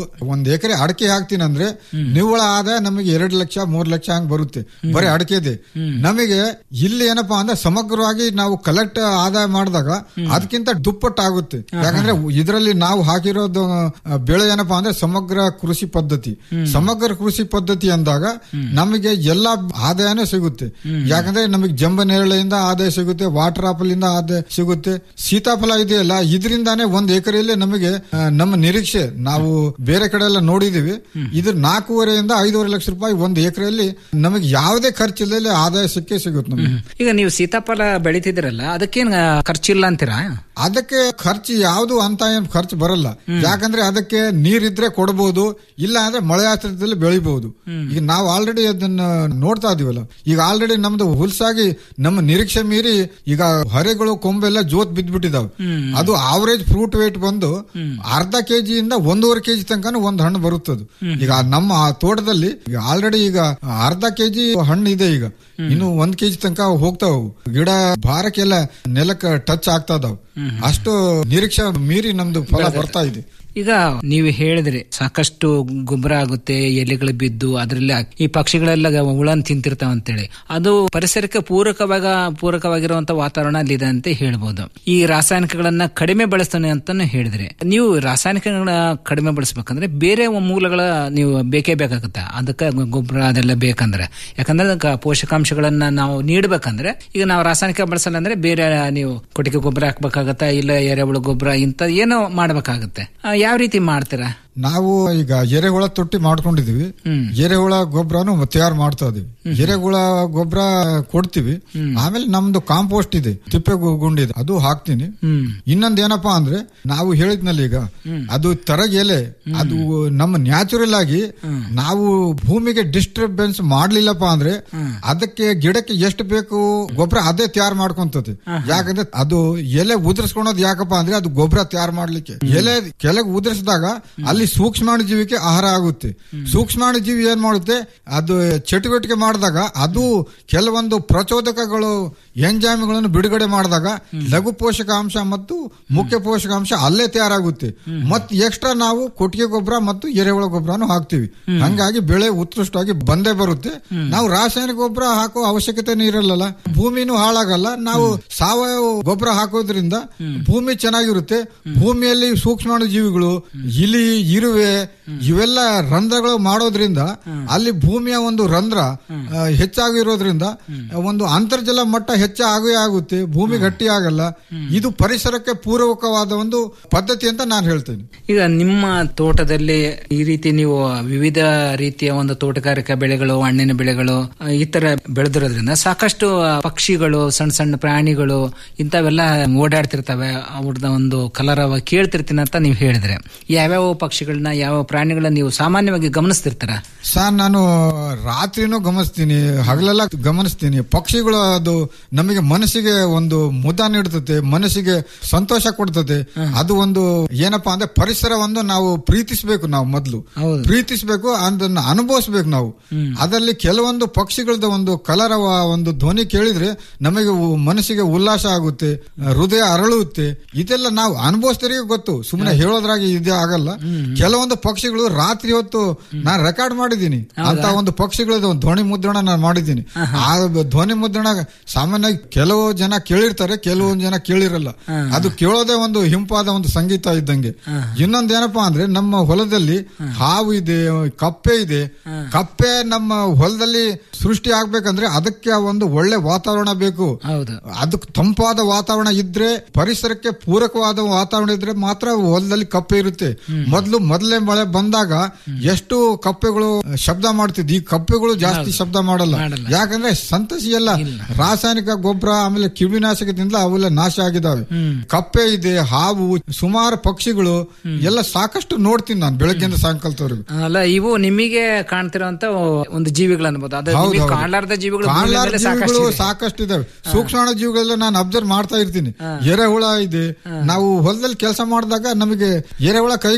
ಎಕರೆ ಅಡಕೆ ಹಾಕ್ತೀನಿ ಅಂದ್ರೆ ನಿವ್ವಳ ಆದಾಯ ನಮಗೆ ಎರಡು ಲಕ್ಷ ಮೂರ್ ಲಕ್ಷ ಹಂಗ್ ಬರುತ್ತೆ ಬರೀ ಅಡಕೆದೆ ನಮಗೆ ಇಲ್ಲಿ ಏನಪ್ಪಾ ಅಂದ್ರೆ ಸಮಗ್ರವಾಗಿ ನಾವು ಕಲೆಕ್ಟ್ ಆದಾಯ ಮಾಡಿದಾಗ ಅದಕ್ಕಿಂತ ದುಪ್ಪಟ್ಟು ಆಗುತ್ತೆ ಯಾಕಂದ್ರೆ ಇದರಲ್ಲಿ ನಾವು ಹಾಕಿರೋದು ಆ, ಬೆಳೆ ಏನಪ್ಪಾ ಅಂದ್ರೆ ಸಮಗ್ರ ಕೃಷಿ ಪದ್ಧತಿ ಸಮಗ್ರ ಕೃಷಿ ಪದ್ಧತಿ ಅಂದಾಗ ನಮಗೆ ಎಲ್ಲಾ ಆದಾಯನೂ ಸಿಗುತ್ತೆ ಯಾಕಂದ್ರೆ ನಮಗೆ ಜಂಬನೇರಳೆಯಿಂದ ಆದಾಯ ಸಿಗುತ್ತೆ ವಾಟರ್ ಆಪಲ್ ಇಂದ ಆದಾಯ ಸಿಗುತ್ತೆ ಸೀತಾಫಲ ಇದೆಯಲ್ಲ ಇದರಿಂದಾನೇ ಒಂದ್ ಎಕರೆಯಲ್ಲಿ ನಮಗೆ ಆ, ನಮ್ಮ ನಿರೀಕ್ಷೆ ನಾವು ಬೇರೆ ಕಡೆ ಎಲ್ಲ ನೋಡಿದೀವಿ ಇದು ನಾಲ್ಕೂವರೆಯಿಂದ ಐದೂವರೆ ಲಕ್ಷ ರೂಪಾಯಿ ಒಂದ್ ಎಕರೆಯಲ್ಲಿ ನಮಗೆ ಯಾವುದೇ ಖರ್ಚಿಲ್ಲದೆ ಆದಾಯ ಸಿಕ್ಕೇ ಸಿಗುತ್ತೆ ನಮಗೆ ಈಗ ನೀವು ಸೀತಾಫಲ ಬೆಳಿತಿದ್ದೀರಲ್ಲ ಅದಕ್ಕೇನ್ ಆ, ಖರ್ಚಿಲ್ಲ ಅಂತೀರಾ ಅದಕ್ಕೆ ಖರ್ಚು ಯಾವುದು ಅಂತ ಏನ್ ಖರ್ಚು ಬರಲ್ಲ ಯಾಕಂದ್ರೆ ಅದಕ್ಕೆ ನೀರಿದ್ರೆ ಕೊಡಬಹುದು ಇಲ್ಲ ಅಂದ್ರೆ ಮಳೆ ಆಶ್ರಯದಲ್ಲಿ ಬೆಳಿಬಹುದು ಈಗ ನಾವು ಆಲ್ರೆಡಿ ಅದನ್ನ ನೋಡ್ತಾ ಇದೀವಲ್ಲ ಈಗ ಆಲ್ರೆಡಿ ನಮ್ದು ಹುಲ್ಸಾಗಿ ನಮ್ಮ ನಿರೀಕ್ಷೆ ಮೀರಿ ಈಗ ಹರೆಗಳು ಕೊಂಬೆಲ್ಲ ಜೋತ್ ಬಿದ್ದ್ಬಿಟ್ಟಿದಾವೆ ಅದು ಆವರೇಜ್ ಫ್ರೂಟ್ ವೇಟ್ ಬಂದು ಅರ್ಧ ಕೆಜಿಯಿಂದ ಒಂದೂವರೆ ಕೆಜಿ ತನಕ ಒಂದು ಹಣ್ಣು ಬರುತ್ತದು ಈಗ ನಮ್ಮ ಆ ತೋಟದಲ್ಲಿ ಆಲ್ರೆಡಿ ಈಗ ಅರ್ಧ ಕೆಜಿ ಹಣ್ಣು ಇದೆ ಈಗ ಇನ್ನು ಒಂದ್ ಕೆಜಿ ತನಕ ಹೋಗ್ತಾವ ಅವು. ಗಿಡ ಭಾರಕ್ಕೆಲ್ಲ ನೆಲಕ್ಕೆ ಟಚ್ ಆಗ್ತಾ ಇದಾವ್ ಅಷ್ಟು ನಿರೀಕ್ಷೆ ಮೀರಿ ನಮ್ದು ಫಲ ಬರ್ತಾ ಇದೆ ಈಗ ನೀವು ಹೇಳಿದ್ರಿ ಸಾಕಷ್ಟು ಗೊಬ್ಬರ ಆಗುತ್ತೆ ಎಲೆಗಳು ಬಿದ್ದು ಅದರಲ್ಲಿ ಈ ಪಕ್ಷಿಗಳೆಲ್ಲ ಹುಳನ್ ತಿಂತಿರ್ತಾವ ಅಂತೇಳಿ ಅದು ಪರಿಸರಕ್ಕೆ ಪೂರಕವಾಗ ಪೂರಕವಾಗಿರುವಂತ ವಾತಾವರಣ ಅಲ್ಲಿದೆ ಅಂತ ಹೇಳ್ಬೋದು ಈ ರಾಸಾಯನಿಕಗಳನ್ನ ಕಡಿಮೆ ಬಳಸ್ತಾನೆ ಅಂತಾನು ಹೇಳಿದ್ರಿ ನೀವು ರಾಸಾಯನಿಕಗಳನ್ನ ಕಡಿಮೆ ಬಳಸ್ಬೇಕಂದ್ರೆ ಬೇರೆ ಮೂಲಗಳ ನೀವು ಬೇಕೇ ಬೇಕಾಗುತ್ತೆ ಅದಕ್ಕೆ ಗೊಬ್ಬರ ಅದೆಲ್ಲ ಬೇಕಂದ್ರೆ ಯಾಕಂದ್ರೆ ಅದಕ್ಕೆ ಪೋಷಕಾಂಶಗಳನ್ನ ನಾವು ನೀಡಬೇಕಂದ್ರೆ ಈಗ ನಾವು ರಾಸಾಯನಿಕ ಬಳಸಲ್ಲ ಅಂದ್ರೆ ಬೇರೆ ನೀವು ಕೊಟ್ಟಿಗೆ ಗೊಬ್ಬರ ಹಾಕ್ಬೇಕಾಗತ್ತಾ ಇಲ್ಲ ಎರೆಹುಳು ಗೊಬ್ಬರ ಇಂತ ಏನೋ ಮಾಡ್ಬೇಕಾಗತ್ತೆ ಆ, ಯಾವ ರೀತಿ ಮಾಡ್ತೀರಾ ನಾವು ಈಗ ಎರೆಹುಳ ತೊಟ್ಟಿ ಮಾಡ್ಕೊಂಡಿದೀವಿ ಎರೆಹುಳ ಗೊಬ್ಬರನು ತಯಾರು ಮಾಡ್ತಾ ಇದೀವಿ ಎರೆಹುಳ ಗೊಬ್ಬರ ಕೊಡ್ತೀವಿ ಆಮೇಲೆ ನಮ್ದು ಕಾಂಪೋಸ್ಟ್ ಇದೆ ತಿಪ್ಪೆ ಗು- ಗುಂಡಿ ಇದೆ ಅದು ಹಾಕ್ತೀನಿ ಇನ್ನೊಂದ್ ಏನಪ್ಪಾ ಅಂದ್ರೆ ನಾವು ಹೇಳಿದ್ನಲ್ಲಿ ಈಗ ಅದು ತರಗ ಎಲೆ ಅದು ನಮ್ಮ ನ್ಯಾಚುರಲ್ ಆಗಿ ನಾವು ಭೂಮಿಗೆ ಡಿಸ್ಟರ್ಬೆನ್ಸ್ ಮಾಡ್ಲಿಲ್ಲಪ್ಪ ಅಂದ್ರೆ ಅದಕ್ಕೆ ಗಿಡಕ್ಕೆ ಎಷ್ಟು ಬೇಕು ಗೊಬ್ಬರ ಅದೇ ತಯಾರು ಮಾಡ್ಕೊಂತದೆ ಯಾಕಂದ್ರೆ ಅದು ಎಲೆ ಉದುರಿಸ್ಕೊಳೋದು ಯಾಕಪ್ಪ ಅಂದ್ರೆ ಅದು ಗೊಬ್ಬರ ತಯಾರು ಮಾಡ್ಲಿಕ್ಕೆ ಎಲೆ ಕೆಳಗೆ ಉದುರಿಸಿದಾಗ ಅಲ್ಲಿ ಸೂಕ್ಷ್ಮಾಣು ಜೀವಿಗೆ ಆಹಾರ ಆಗುತ್ತೆ ಸೂಕ್ಷ್ಮಾಣು ಜೀವಿ ಏನ್ ಮಾಡುತ್ತೆ ಅದು ಚಟುವಟಿಕೆ ಮಾಡಿದಾಗ ಅದು ಕೆಲವೊಂದು ಪ್ರಚೋದಕಗಳು ಎಂಜಾಮಿಗಳನ್ನು ಬಿಡುಗಡೆ ಮಾಡಿದಾಗ ಲಘು ಪೋಷಕಾಂಶ ಮತ್ತು ಮುಖ್ಯ ಪೋಷಕಾಂಶ ಅಲ್ಲೇ ತಯಾರಾಗುತ್ತೆ ಮತ್ತೆ ಎಕ್ಸ್ಟ್ರಾ ನಾವು ಕೊಟ್ಟಿಗೆ ಗೊಬ್ಬರ ಮತ್ತು ಎರೆಹುಳ ಗೊಬ್ಬರನು ಹಾಕ್ತಿವಿ ಹಂಗಾಗಿ ಬೆಳೆ ಉತ್ಕೃಷ್ಟವಾಗಿ ಬಂದೇ ಬರುತ್ತೆ ನಾವು ರಾಸಾಯನಿಕ ಗೊಬ್ಬರ ಹಾಕೋ ಅವಶ್ಯಕತೆ ಇರಲ್ಲ ಭೂಮಿನೂ ಹಾಳಾಗಲ್ಲ ನಾವು ಸಾವಯವ ಗೊಬ್ಬರ ಹಾಕೋದ್ರಿಂದ ಭೂಮಿ ಚೆನ್ನಾಗಿರುತ್ತೆ ಭೂಮಿಯಲ್ಲಿ ಸೂಕ್ಷ್ಮಾಣು ಜೀವಿಗಳು ಇಲಿ ಇರುವೆ ಇವೆಲ್ಲ ರಂಧ್ರಗಳು ಮಾಡೋದ್ರಿಂದ ಅಲ್ಲಿ ಭೂಮಿಯ ಒಂದು ರಂಧ್ರ ಆ, ಹೆಚ್ಚಾಗಿರೋದ್ರಿಂದ ಒಂದು ಅಂತರ್ಜಲ ಮಟ್ಟ ಹೆಚ್ಚಾಗೇ ಆಗುತ್ತೆ ಭೂಮಿ ಗಟ್ಟಿ ಆಗಲ್ಲ ಇದು ಪರಿಸರಕ್ಕೆ ಪೂರಕವಾದ ಒಂದು ಪದ್ಧತಿ ಅಂತ ನಾನು ಹೇಳ್ತೇನೆ ಈಗ ನಿಮ್ಮ ತೋಟದಲ್ಲಿ ಈ ರೀತಿ ನೀವು ವಿವಿಧ ರೀತಿಯ ಒಂದು ತೋಟಗಾರಿಕಾ ಬೆಳೆಗಳು ಹಣ್ಣಿನ ಬೆಳೆಗಳು ಆ, ಈ ತರ ಬೆಳೆದಿರೋದ್ರಿಂದ ಸಾಕಷ್ಟು ಆ, ಪಕ್ಷಿಗಳು ಸಣ್ಣ ಸಣ್ಣ ಪ್ರಾಣಿಗಳು ಇಂಥವೆಲ್ಲ ಓಡಾಡ್ತಿರ್ತವೆ ಅವ್ರದ್ದು ಒಂದು ಕಲರವ ಕೇಳ್ತಿರ್ತೀನಿ ಅಂತ ನೀವು ಹೇಳಿದ್ರೆ ಯಾವ್ಯಾವ ಪಕ್ಷಿಗಳನ್ನ ಯಾವ ಪ್ರಾಣಿಗಳನ್ನ ನೀವು ಸಾಮಾನ್ಯವಾಗಿ ಗಮನಿಸ್ತಿರ್ತಾರ ಸರ್ ನಾನು ರಾತ್ರಿನೂ ಗಮನಿಸ್ತೀನಿ ಹಗಲೆಲ್ಲ ಗಮನಿಸ್ತೀನಿ ಪಕ್ಷಿಗಳು ಅದು ನಮಗೆ ಮನಸ್ಸಿಗೆ ಒಂದು ಮುದ ನೀಡ್ತತೆ ಮನಸ್ಸಿಗೆ ಸಂತೋಷ ಕೊಡ್ತತೆ ಅದು ಒಂದು ಏನಪ್ಪಾ ಅಂದ್ರೆ ಪರಿಸರವನ್ನು ನಾವು ಪ್ರೀತಿಸ್ಬೇಕು ನಾವು ಮೊದಲು ಪ್ರೀತಿಸ್ಬೇಕು ಅದನ್ನ ಅನುಭವಿಸ್ಬೇಕು ನಾವು ಅದರಲ್ಲಿ ಕೆಲವೊಂದು ಪಕ್ಷಿಗಳದ ಒಂದು ಕಲರವ ಒಂದು ಧ್ವನಿ ಕೇಳಿದ್ರೆ ನಮಗೆ ಉ- ಮನಸ್ಸಿಗೆ ಉಲ್ಲಾಸ ಆಗುತ್ತೆ ಹೃದಯ ಅರಳುತ್ತೆ ಇದೆಲ್ಲ ನಾವು ಅನುಭವಿಸ್ತರಿಗೆ ಗೊತ್ತು ಸುಮ್ಮನೆ ಹೇಳೋದ್ರಾಗಿ ಇದೇ ಆಗಲ್ಲ ಕೆಲವೊಂದು ಪಕ್ಷಿಗಳು ರಾತ್ರಿ ಹೊತ್ತು ನಾನು ರೆಕಾರ್ಡ್ ಮಾಡಿದ್ದೀನಿ ಅಂತ ಒಂದು ಪಕ್ಷಿಗಳದ ಒಂದು ಧ್ವನಿ ಮುದ್ರಣ ನಾನು ಮಾಡಿದ್ದೀನಿ ಆ ಧ್ವನಿ ಮುದ್ರಣ ಸಾಮಾನ್ಯವಾಗಿ ಕೆಲವು ಜನ ಕೇಳಿರ್ತಾರೆ ಕೆಲವೊಂದು ಜನ ಕೇಳಿರಲ್ಲ ಅದು ಕೇಳೋದೇ ಒಂದು ಹಿಂಪಾದ ಒಂದು ಸಂಗೀತ ಇದ್ದಂಗೆ ಇನ್ನೊಂದ್ ಏನಪ್ಪಾ ಅಂದ್ರೆ ನಮ್ಮ ಹೊಲದಲ್ಲಿ ಹಾವು ಇದೆ ಕಪ್ಪೆ ಇದೆ ಕಪ್ಪೆ ನಮ್ಮ ಹೊಲದಲ್ಲಿ ಸೃಷ್ಟಿ ಆಗ್ಬೇಕಂದ್ರೆ ಅದಕ್ಕೆ ಒಂದು ಒಳ್ಳೆ ವಾತಾವರಣ ಬೇಕು ಹೌದು ಅದಕ್ಕೆ ತಂಪಾದ ವಾತಾವರಣ ಇದ್ರೆ ಪರಿಸರಕ್ಕೆ ಪೂರಕವಾದ ವಾತಾವರಣ ಇದ್ರೆ ಮಾತ್ರ ಹೊಲದಲ್ಲಿ ಕಪ್ಪೆ ಇರುತ್ತೆ ಮೊದಲು ಮೊದಲೇ ಮಳೆ ಬಂದಾಗ ಎಷ್ಟು ಕಪ್ಪೆಗಳು ಶಬ್ದ ಮಾಡ್ತಿದ್ವಿ ಈ ಕಪ್ಪೆಗಳು ಜಾಸ್ತಿ ಶಬ್ದ ಮಾಡಲ್ಲ ಯಾಕಂದ್ರೆ ಸಂತಸಿ ಎಲ್ಲ ರಾಸಾಯನಿಕ ಗೊಬ್ಬರ ಆಮೇಲೆ ಕಿವಿನಾಶಕದಿಂದ ಅವೆಲ್ಲ ನಾಶ ಆಗಿದಾವೆ ಕಪ್ಪೆ ಇದೆ ಹಾವು ಸುಮಾರು ಪಕ್ಷಿಗಳು ಎಲ್ಲ ಸಾಕಷ್ಟು ನೋಡ್ತೀನಿ ನಾನು ಬೆಳಗ್ಗೆಯಿಂದ ಸಾಯಂಕಾಲದವರೆಗೂ ಅಲ್ಲ ಇವು ನಿಮಗೆ ಕಾಣ್ತಿರೋಂತ ಒಂದು ಜೀವಿಗಳು ಅನ್ಬೋದು ಅದು ಹೌದು, ನಿಮಗೆ ಹೌದು. ಕಾಣಲಾರ್ದ ಜೀವಿಗಳು ಭೂಮಿ ಕಾಣಲಾರ್ದ ಮೇಲೆ ಜೀವಿಗಳು ಸಾಕಷ್ಟು ಇದೆ. ಸಾಕಷ್ಟು ಇದಾವೆ ಸೂಕ್ಷ್ಮಾಣು ಜೀವಿಗಳೆಲ್ಲ ನಾನು ಅಬ್ಸರ್ವ್ ಮಾಡ್ತಾ ಇರ್ತೀನಿ ಎರೆಹುಳ ಇದೆ ನಾವು ಹೊಲದಲ್ಲಿ ಕೆಲಸ ಮಾಡಿದಾಗ ನಮಗೆ ಎರೆಹುಳ ಕೈಗೆ ಸಿಗುತ್ತೆ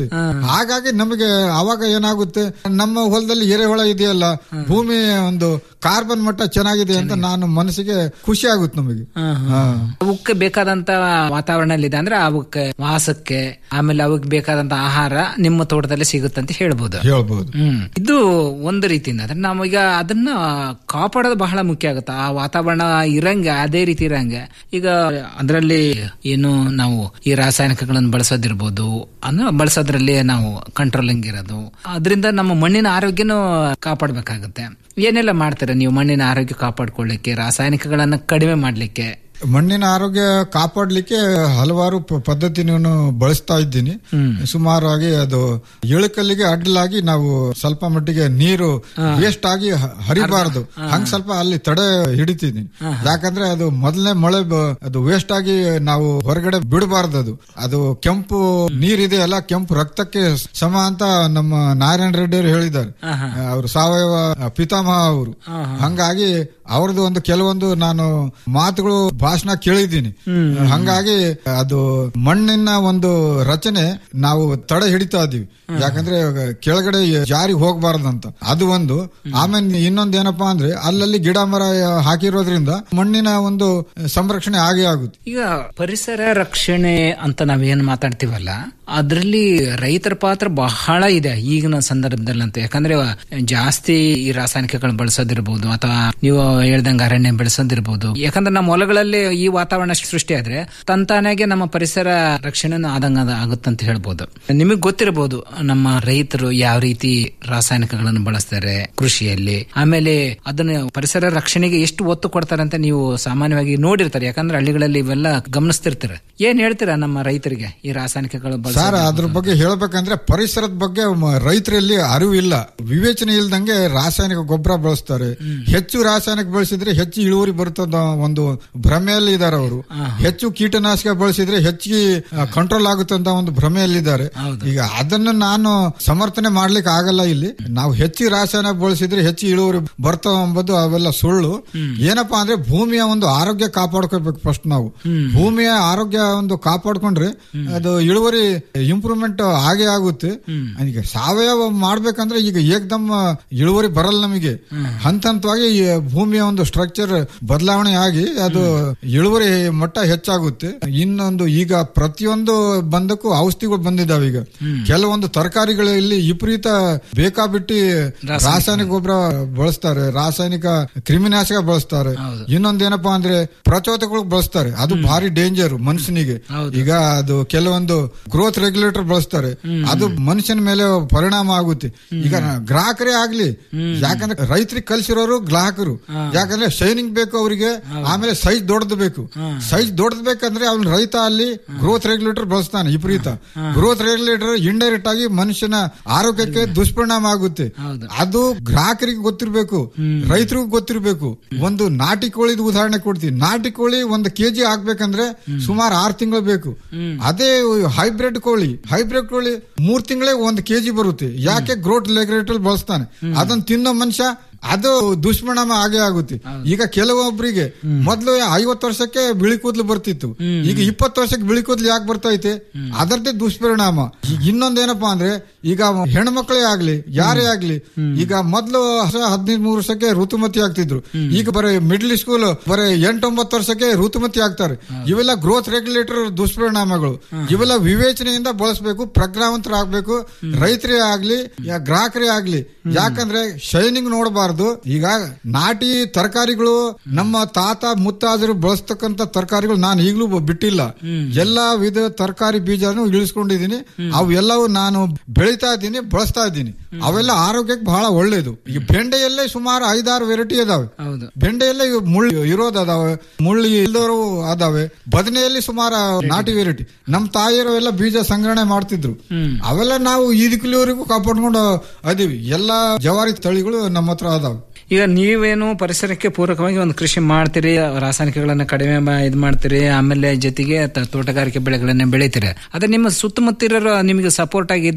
ಆಗುತ್ತೆ ಹಾಗಾಗಿ ನಮಗೆ ಅವಾಗ ಏನಾಗುತ್ತೆ ನಮ್ಮ ಹೊಲದಲ್ಲಿ ಎರೆಹುಳ ಇದೆಯಲ್ಲ ಭೂಮಿ ಒಂದು ಕಾರ್ಬನ್ ಮಟ್ಟ ಚೆನ್ನಾಗಿದೆ ಅಂತ ನಾನು ಮನಸ್ಸಿಗೆ ಖುಷಿ ಆಗುತ್ತೆ ನಮಗೆ ಹಾ. ಅವಕ್ಕೆ ಬೇಕಾದಂತ ವಾತಾವರಣ ಇದೆ ಅಂದ್ರೆ ಅವಕ್ಕೆ ವಾಸಕ್ಕೆ ಆಮೇಲೆ ಅವಕ್ಕೆ ಬೇಕಾದಂತ ಆಹಾರ ನಿಮ್ಮ ತೋಟದಲ್ಲಿ ಸಿಗುತ್ತೆ ಅಂತ ಹೇಳ್ಬೋದು ಹೇಳ್ಬೋದು ಹ್ಮ್ ಇದು ಒಂದು ರೀತಿಯಿಂದ ಅಂದ್ರೆ ನಾವೀಗ ಅದನ್ನ ಕಾಪಾಡೋದು ಬಹಳ ಮುಖ್ಯ ಆಗುತ್ತೆ ಆ ವಾತಾವರಣ ಇರಂಗೆ ಅದೇ ರೀತಿ ಇರಂಗೆ ಈಗ ಅದರಲ್ಲಿ ಏನು ನಾವು ಈ ರಾಸಾಯನಿಕಗಳನ್ನು ಬಳಸೋದಿರ್ಬೋದು ಅಂದ್ರೆ ಬಳಸೋದ್ರಲ್ಲಿ ನಾವು ಕಂಟ್ರೋಲಿಂಗ್ ಇರೋದು ಅದರಿಂದ ನಮ್ಮ ಮಣ್ಣಿನ ಆರೋಗ್ಯನೂ ಕಾಪಾಡಬೇಕಾಗುತ್ತೆ ಏನೆಲ್ಲ ಮಾಡ್ತೀರಾ ನೀವು ಮಣ್ಣಿನ ಆರೋಗ್ಯ ಕಾಪಾಡ್ಕೊಳ್ಳಿಕ್ಕೆ ರಾಸಾಯನಿಕಗಳನ್ನ ಕಡಿಮೆ ಮಾಡ್ಲಿಕ್ಕೆ ಮಣ್ಣಿನ ಆರೋಗ್ಯ ಕಾಪಾಡ್ಲಿಕ್ಕೆ ಹಲವಾರು ಪ- ಪದ್ಧತಿಯನ್ನು ಬಳಸ್ತಾ ಇದ್ದೀನಿ ಸುಮಾರಾಗಿ ಅದು ಇಳಕಲ್ಲಿಗೆ ಅಡ್ಡಲಾಗಿ ನಾವು ಸ್ವಲ್ಪ ಮಟ್ಟಿಗೆ ನೀರು ವೇಸ್ಟ್ ಆಗಿ ಹ- ಹರಿಬಾರದು ಹಂಗ್ ಸ್ವಲ್ಪ ಅಲ್ಲಿ ತಡೆ ಹಿಡಿತಿದ್ದೀನಿ ಯಾಕಂದ್ರೆ ಅದು ಮೊದಲನೇ ಮಳೆ ಬ- ಅದು ವೇಸ್ಟ್ ಆಗಿ ನಾವು ಹೊರಗಡೆ ಬಿಡಬಾರ್ದು ಅದು ಅದು ಕೆಂಪು ನೀರಿದೆ ಅಲ್ಲ ಕೆಂಪು ರಕ್ತಕ್ಕೆ ಸಮ ಅಂತ ನಮ್ಮ ನಾರಾಯಣ ರೆಡ್ಡಿ ಅವರು ಹೇಳಿದ್ದಾರೆ ಅವರು ಸಾವಯವ ಪಿತಾಮಹ ಅವರು ಹಂಗಾಗಿ ಅವ್ರದ್ದು ಒಂದು ಕೆಲವೊಂದು ನಾನು ಮಾತುಗಳು ಭಾಷಣ ಕೇಳಿದ್ದೀನಿ ಹಂಗಾಗಿ ಅದು ಮಣ್ಣಿನ ಒಂದು ರಚನೆ ನಾವು ತಡೆ ಹಿಡಿತಾ ಇದೀವಿ ಯಾಕಂದ್ರೆ ಕೆಳಗಡೆ ಜಾರಿ ಹೋಗಬಾರ್ದಂತ ಅದು ಒಂದು ಆಮೇಲೆ ಇನ್ನೊಂದು ಏನಪ್ಪಾ ಅಂದ್ರೆ ಅಲ್ಲಲ್ಲಿ ಗಿಡ ಮರ ಹಾಕಿರೋದ್ರಿಂದ ಮಣ್ಣಿನ ಒಂದು ಸಂರಕ್ಷಣೆ ಆಗೇ ಆಗುತ್ತೆ ಈಗ ಪರಿಸರ ರಕ್ಷಣೆ ಅಂತ ನಾವೇನ್ ಮಾತಾಡ್ತೀವಲ್ಲ ಅದರಲ್ಲಿ ರೈತರ ಪಾತ್ರ ಬಹಳ ಇದೆ ಈಗಿನ ಸಂದರ್ಭದಲ್ಲಂತೂ ಯಾಕಂದ್ರೆ ಜಾಸ್ತಿ ಈ ರಾಸಾಯನಿಕಗಳನ್ನ ಬಳಸೋದಿರ್ಬೋದು ಅಥವಾ ನೀವು ಹೇಳ್ದಂಗೆ ಅರಣ್ಯ ಬೆಳೆಸೋದಿರ್ಬೋದು ಯಾಕಂದ್ರೆ ನಮ್ಮ ಹೊಲಗಳಲ್ಲಿ ಈ ವಾತಾವರಣ ಸೃಷ್ಟಿ ಆದ್ರೆ ತಂತಾನಾಗೆ ನಮ್ಮ ಪರಿಸರ ರಕ್ಷಣೆ ಆದಂಗ ಆಗುತ್ತಂತ ಹೇಳ್ಬೋದು ನಿಮಗೆ ಗೊತ್ತಿರಬಹುದು ನಮ್ಮ ರೈತರು ಯಾವ ರೀತಿ ರಾಸಾಯನಿಕಗಳನ್ನು ಬಳಸ್ತಾರೆ ಕೃಷಿಯಲ್ಲಿ ಆಮೇಲೆ ಅದನ್ನ ಪರಿಸರ ರಕ್ಷಣೆಗೆ ಎಷ್ಟು ಒತ್ತು ಕೊಡ್ತಾರೆ ಅಂತ ನೀವು ಸಾಮಾನ್ಯವಾಗಿ ನೋಡಿರ್ತಾರೆ ಯಾಕಂದ್ರೆ ಹಳ್ಳಿಗಳಲ್ಲಿ ಇವೆಲ್ಲ ಗಮನಿಸ್ತಿರ್ತಾರೆ ಏನ್ ಹೇಳ್ತೀರಾ ನಮ್ಮ ರೈತರಿಗೆ ಈ ರಾಸಾಯನಿಕಗಳು ಸರ್ ಬಳಸೋದು? ಅದ್ರ ಬಗ್ಗೆ ಹೇಳ್ಬೇಕಂದ್ರೆ ಪರಿಸರದ ಬಗ್ಗೆ ಮ- ರೈತರಲ್ಲಿ ಅರಿವು ಇಲ್ಲ ವಿವೇಚನೆ ಇಲ್ದಂಗೆ ರಾಸಾಯನಿಕ ಗೊಬ್ಬರ ಬಳಸ್ತಾರೆ ಹೆಚ್ಚು ರಾಸಾಯನಿಕ ಬಳಸಿದ್ರೆ ಹೆಚ್ಚು ಇಳುವರಿ ಬರ್ತದ ಒಂದು ಭ್ರಮೆಯಲ್ಲಿ ಇದ್ದಾರೆ ಅವರು ಹೆಚ್ಚು ಕೀಟನಾಶಕ ಬಳಸಿದ್ರೆ ಹೆಚ್ಚಿಗೆ ಕಂಟ್ರೋಲ್ ಆಗುತ್ತೆ ಅಂತ ಒಂದು ಭ್ರಮೆಯಲ್ಲಿದ್ದಾರೆ ಈಗ ಅದನ್ನ ನಾನು ಸಮರ್ಥನೆ ಮಾಡ್ಲಿಕ್ಕೆ ಆಗಲ್ಲ ಇಲ್ಲಿ ನಾವು ಹೆಚ್ಚು ರಾಸಾಯನಿಕ ಬಳಸಿದ್ರೆ ಹೆಚ್ಚು ಇಳುವರಿ ಬರ್ತಾವ ಎಂಬುದು ಅವೆಲ್ಲ ಸುಳ್ಳು ಏನಪ್ಪಾ ಅಂದ್ರೆ ಭೂಮಿಯ ಒಂದು ಆರೋಗ್ಯ ಕಾಪಾಡ್ಕೋಬೇಕು ಫಸ್ಟ್ ನಾವು ಭೂಮಿಯ ಆರೋಗ್ಯ ಒಂದು ಕಾಪಾಡ್ಕೊಂಡ್ರೆ ಅದು ಇಳುವರಿ ಇಂಪ್ರೂವ್ಮೆಂಟ್ ಆಗೇ ಆಗುತ್ತೆ ಈಗ ಸಾವಯವ ಮಾಡ್ಬೇಕಂದ್ರೆ ಈಗ ಏಕದಮ್ ಇಳುವರಿ ಬರಲ್ಲ ನಮಗೆ ಹಂತ ಹಂತವಾಗಿ ಈ ಭೂಮಿಯ ಒಂದು ಸ್ಟ್ರಕ್ಚರ್ ಬದಲಾವಣೆ ಆಗಿ ಅದು ಇಳುವರಿ ಮಟ್ಟ ಹೆಚ್ಚಾಗುತ್ತೆ ಇನ್ನೊಂದು ಈಗ ಪ್ರತಿಯೊಂದು ಬಂದಕ್ಕೂ ಔಷಧಿಗಳು ಬಂದಿದ್ದಾವೆ ಈಗ ಕೆಲವೊಂದು ತರಕಾರಿಗಳಲ್ಲಿ ವಿಪರೀತ ಬೇಕಾಬಿಟ್ಟಿ ರಾಸಾಯನಿಕ ಗೊಬ್ಬರ ಬಳಸ್ತಾರೆ ರಾಸಾಯನಿಕ ಕ್ರಿಮಿನಾಶಕ ಬಳಸ್ತಾರೆ ಇನ್ನೊಂದೇನಪ್ಪಾ ಅಂದ್ರೆ ಪ್ರಚೋದಕಗಳು ಬಳಸ್ತಾರೆ ಅದು ಭಾರಿ ಡೇಂಜರ್ ಮನುಷ್ಯನಿಗೆ ಈಗ ಅದು ಕೆಲವೊಂದು ಗ್ರೋತ್ ರೆಗ್ಯುಲೇಟರ್ ಬಳಸ್ತಾರೆ ಅದು ಮನುಷ್ಯನ ಮೇಲೆ ಪರಿಣಾಮ ಆಗುತ್ತೆ ಈಗ ಗ್ರಾಹಕರೇ ಆಗ್ಲಿ ಯಾಕಂದ್ರೆ ರೈತರಿಗೆ ಕಲ್ಸಿರೋರು ಗ್ರಾಹಕರು ಯಾಕಂದ್ರೆ ಶೈನಿಂಗ್ ಬೇಕು ಅವರಿಗೆ ಆಮೇಲೆ ಸೈಜ್ ದೊಡ್ಡದು ಬೇಕು ಸೈಜ್ ದೊಡ್ಡದು ಬೇಕಂದ್ರೆ ಅವ್ನ ರೈತ ಅಲ್ಲಿ ಗ್ರೋತ್ ರೆಗ್ಯುಲೇಟರ್ ಬಳಸ್ತಾನೆ ವಿಪರೀತ ಗ್ರೋತ್ ರೆಗ್ಯುಲೇಟರ್ ಇಂಡೈರೆಕ್ಟ್ ಆಗಿ ಮನುಷ್ಯನ ಆರೋಗ್ಯಕ್ಕೆ ದುಷ್ಪರಿಣಾಮ ಆಗುತ್ತೆ ಅದು ಗ್ರಾಹಕರಿಗೆ ಗೊತ್ತಿರ್ಬೇಕು ರೈತರಿಗೂ ಗೊತ್ತಿರ್ಬೇಕು ಒಂದು ನಾಟಿ ಕೋಳಿದ ಉದಾಹರಣೆ ಕೊಡ್ತೀನಿ ನಾಟಿ ಕೋಳಿ ಒಂದು ಕೆಜಿ ಹಾಕ್ಬೇಕಂದ್ರೆ ಸುಮಾರು ಆರು ತಿಂಗಳು ಬೇಕು ಅದೇ ಹೈಬ್ರಿಡ್ ಕೋಳಿ ಹೈಬ್ರಿಡ್ ಕೋಳಿ ಮೂರ್ ತಿಂಗಳೇ ಒಂದು ಕೆಜಿ ಬರುತ್ತೆ ಯಾಕೆ ಗ್ರೋತ್ ರೆಗ್ಯುಲೇಟರ್ ಬಳಸ್ತಾನೆ ಅದನ್ನ ತಿನ್ನೋ ಮನುಷ್ಯ ಅದು ದುಷ್ಪರಿಣಾಮ ಆಗೇ ಆಗುತ್ತೆ ಈಗ ಕೆಲವೊಬ್ಬರಿಗೆ ಮೊದ್ಲು ಐವತ್ತು ವರ್ಷಕ್ಕೆ ಬಿಳಿ ಕೂದಲು ಬರ್ತಿತ್ತು ಈಗ ಇಪ್ಪತ್ತು ವರ್ಷಕ್ಕೆ ಬಿಳಿ ಕೂದಲು ಯಾಕೆ ಬರ್ತೈತೆ ಅದರದ್ದೇ ದುಷ್ಪರಿಣಾಮ ಈಗ ಇನ್ನೊಂದೇನಪ್ಪಾ ಅಂದ್ರೆ ಈಗ ಹೆಣ್ಮಕ್ಳೇ ಆಗ್ಲಿ ಯಾರೇ ಆಗ್ಲಿ ಈಗ ಮೊದ್ಲು ಹದಿನೈದು ಮೂರು ವರ್ಷಕ್ಕೆ ಋತುಮತಿ ಆಗ್ತಿದ್ರು ಈಗ ಬರೀ ಮಿಡ್ಲ್ ಸ್ಕೂಲ್ ಬರೀ ಎಂಟೊಂಬತ್ತು ವರ್ಷಕ್ಕೆ ಋತುಮತಿ ಆಗ್ತಾರೆ ಇವೆಲ್ಲ ಗ್ರೋತ್ ರೆಗ್ಯುಲೇಟರ್ ದುಷ್ಪರಿಣಾಮಗಳು ಇವೆಲ್ಲ ವಿವೇಚನೆಯಿಂದ ಬಳಸಬೇಕು ಪ್ರಜ್ಞಾವಂತರಾಗಬೇಕು ರೈತರೇ ಆಗ್ಲಿ ಯಾ ಗ್ರಾಹಕರೇ ಆಗ್ಲಿ ಯಾಕಂದ್ರೆ ಶೈನಿಂಗ್ ನೋಡಬಾರ್ದು ಈಗ ನಾಟಿ ತರಕಾರಿಗಳು ನಮ್ಮ ತಾತ ಮುತ್ತಾದರು ಬಳಸ್ತಕ್ಕಂತ ತರಕಾರಿಗಳು ನಾನು ಈಗಲೂ ಬಿಟ್ಟಿಲ್ಲ ಎಲ್ಲಾ ವಿಧ ತರಕಾರಿ ಬೀಜನು ಇಳಿಸ್ಕೊಂಡಿದ್ದೀನಿ ಅವು ಎಲ್ಲವೂ ನಾನು ಬೆಳಿತಾ ಇದ್ದೀನಿ ಬಳಸ್ತಾ ಇದ್ದೀನಿ ಅವೆಲ್ಲ ಆರೋಗ್ಯಕ್ಕೆ ಬಹಳ ಒಳ್ಳೇದು ಈ ಬೆಂಡೆಯಲ್ಲೇ ಸುಮಾರು ಐದಾರು ವೆರೈಟಿ ಇದಾವೆ ಬೆಂಡೆಯಲ್ಲೇ ಇವು ಮುಳ್ಳು ಇರೋದು ಅದಾವೆ ಮುಳ್ಳು ಇಲ್ದವರು ಅದಾವೆ ಬದನೆಯಲ್ಲಿ ಸುಮಾರು ನಾಟಿ ವೆರೈಟಿ ನಮ್ಮ ತಾಯಿಯರು ಎಲ್ಲ ಬೀಜ ಸಂಗ್ರಹಣೆ ಮಾಡ್ತಿದ್ರು ಅವೆಲ್ಲ ನಾವು ಈದಿಕ್ಲಿವರೆಗೂ ಕಾಪಾಡ್ಕೊಂಡು ಅದೀವಿ ಎಲ್ಲಾ ಜವಾರಿ ತಳಿಗಳು ನಮ್ಮ ಹತ್ರ ಅದಾವೆ ಈಗ ನೀವೇನು ಪರಿಸರಕ್ಕೆ ಪೂರಕವಾಗಿ ಒಂದು ಕೃಷಿ ಮಾಡ್ತೀರಿ ರಾಸಾಯನಿಕಗಳನ್ನ ಕಡಿಮೆ ಮಾ- ಇದ್ ಮಾಡ್ತೀರಿ ಆಮೇಲೆ ಜೊತೆಗೆ ತ- ತೋಟಗಾರಿಕೆ ಬೆಳೆಗಳನ್ನ ಬೆಳಿತೀರಿ ಅದೇ ನಿಮ್ಮ ಸುತ್ತಮುತ್ತ ಇರೋರು ನಿಮಗೆ ಸಪೋರ್ಟ್ ಆಗಿ ಇದಾರ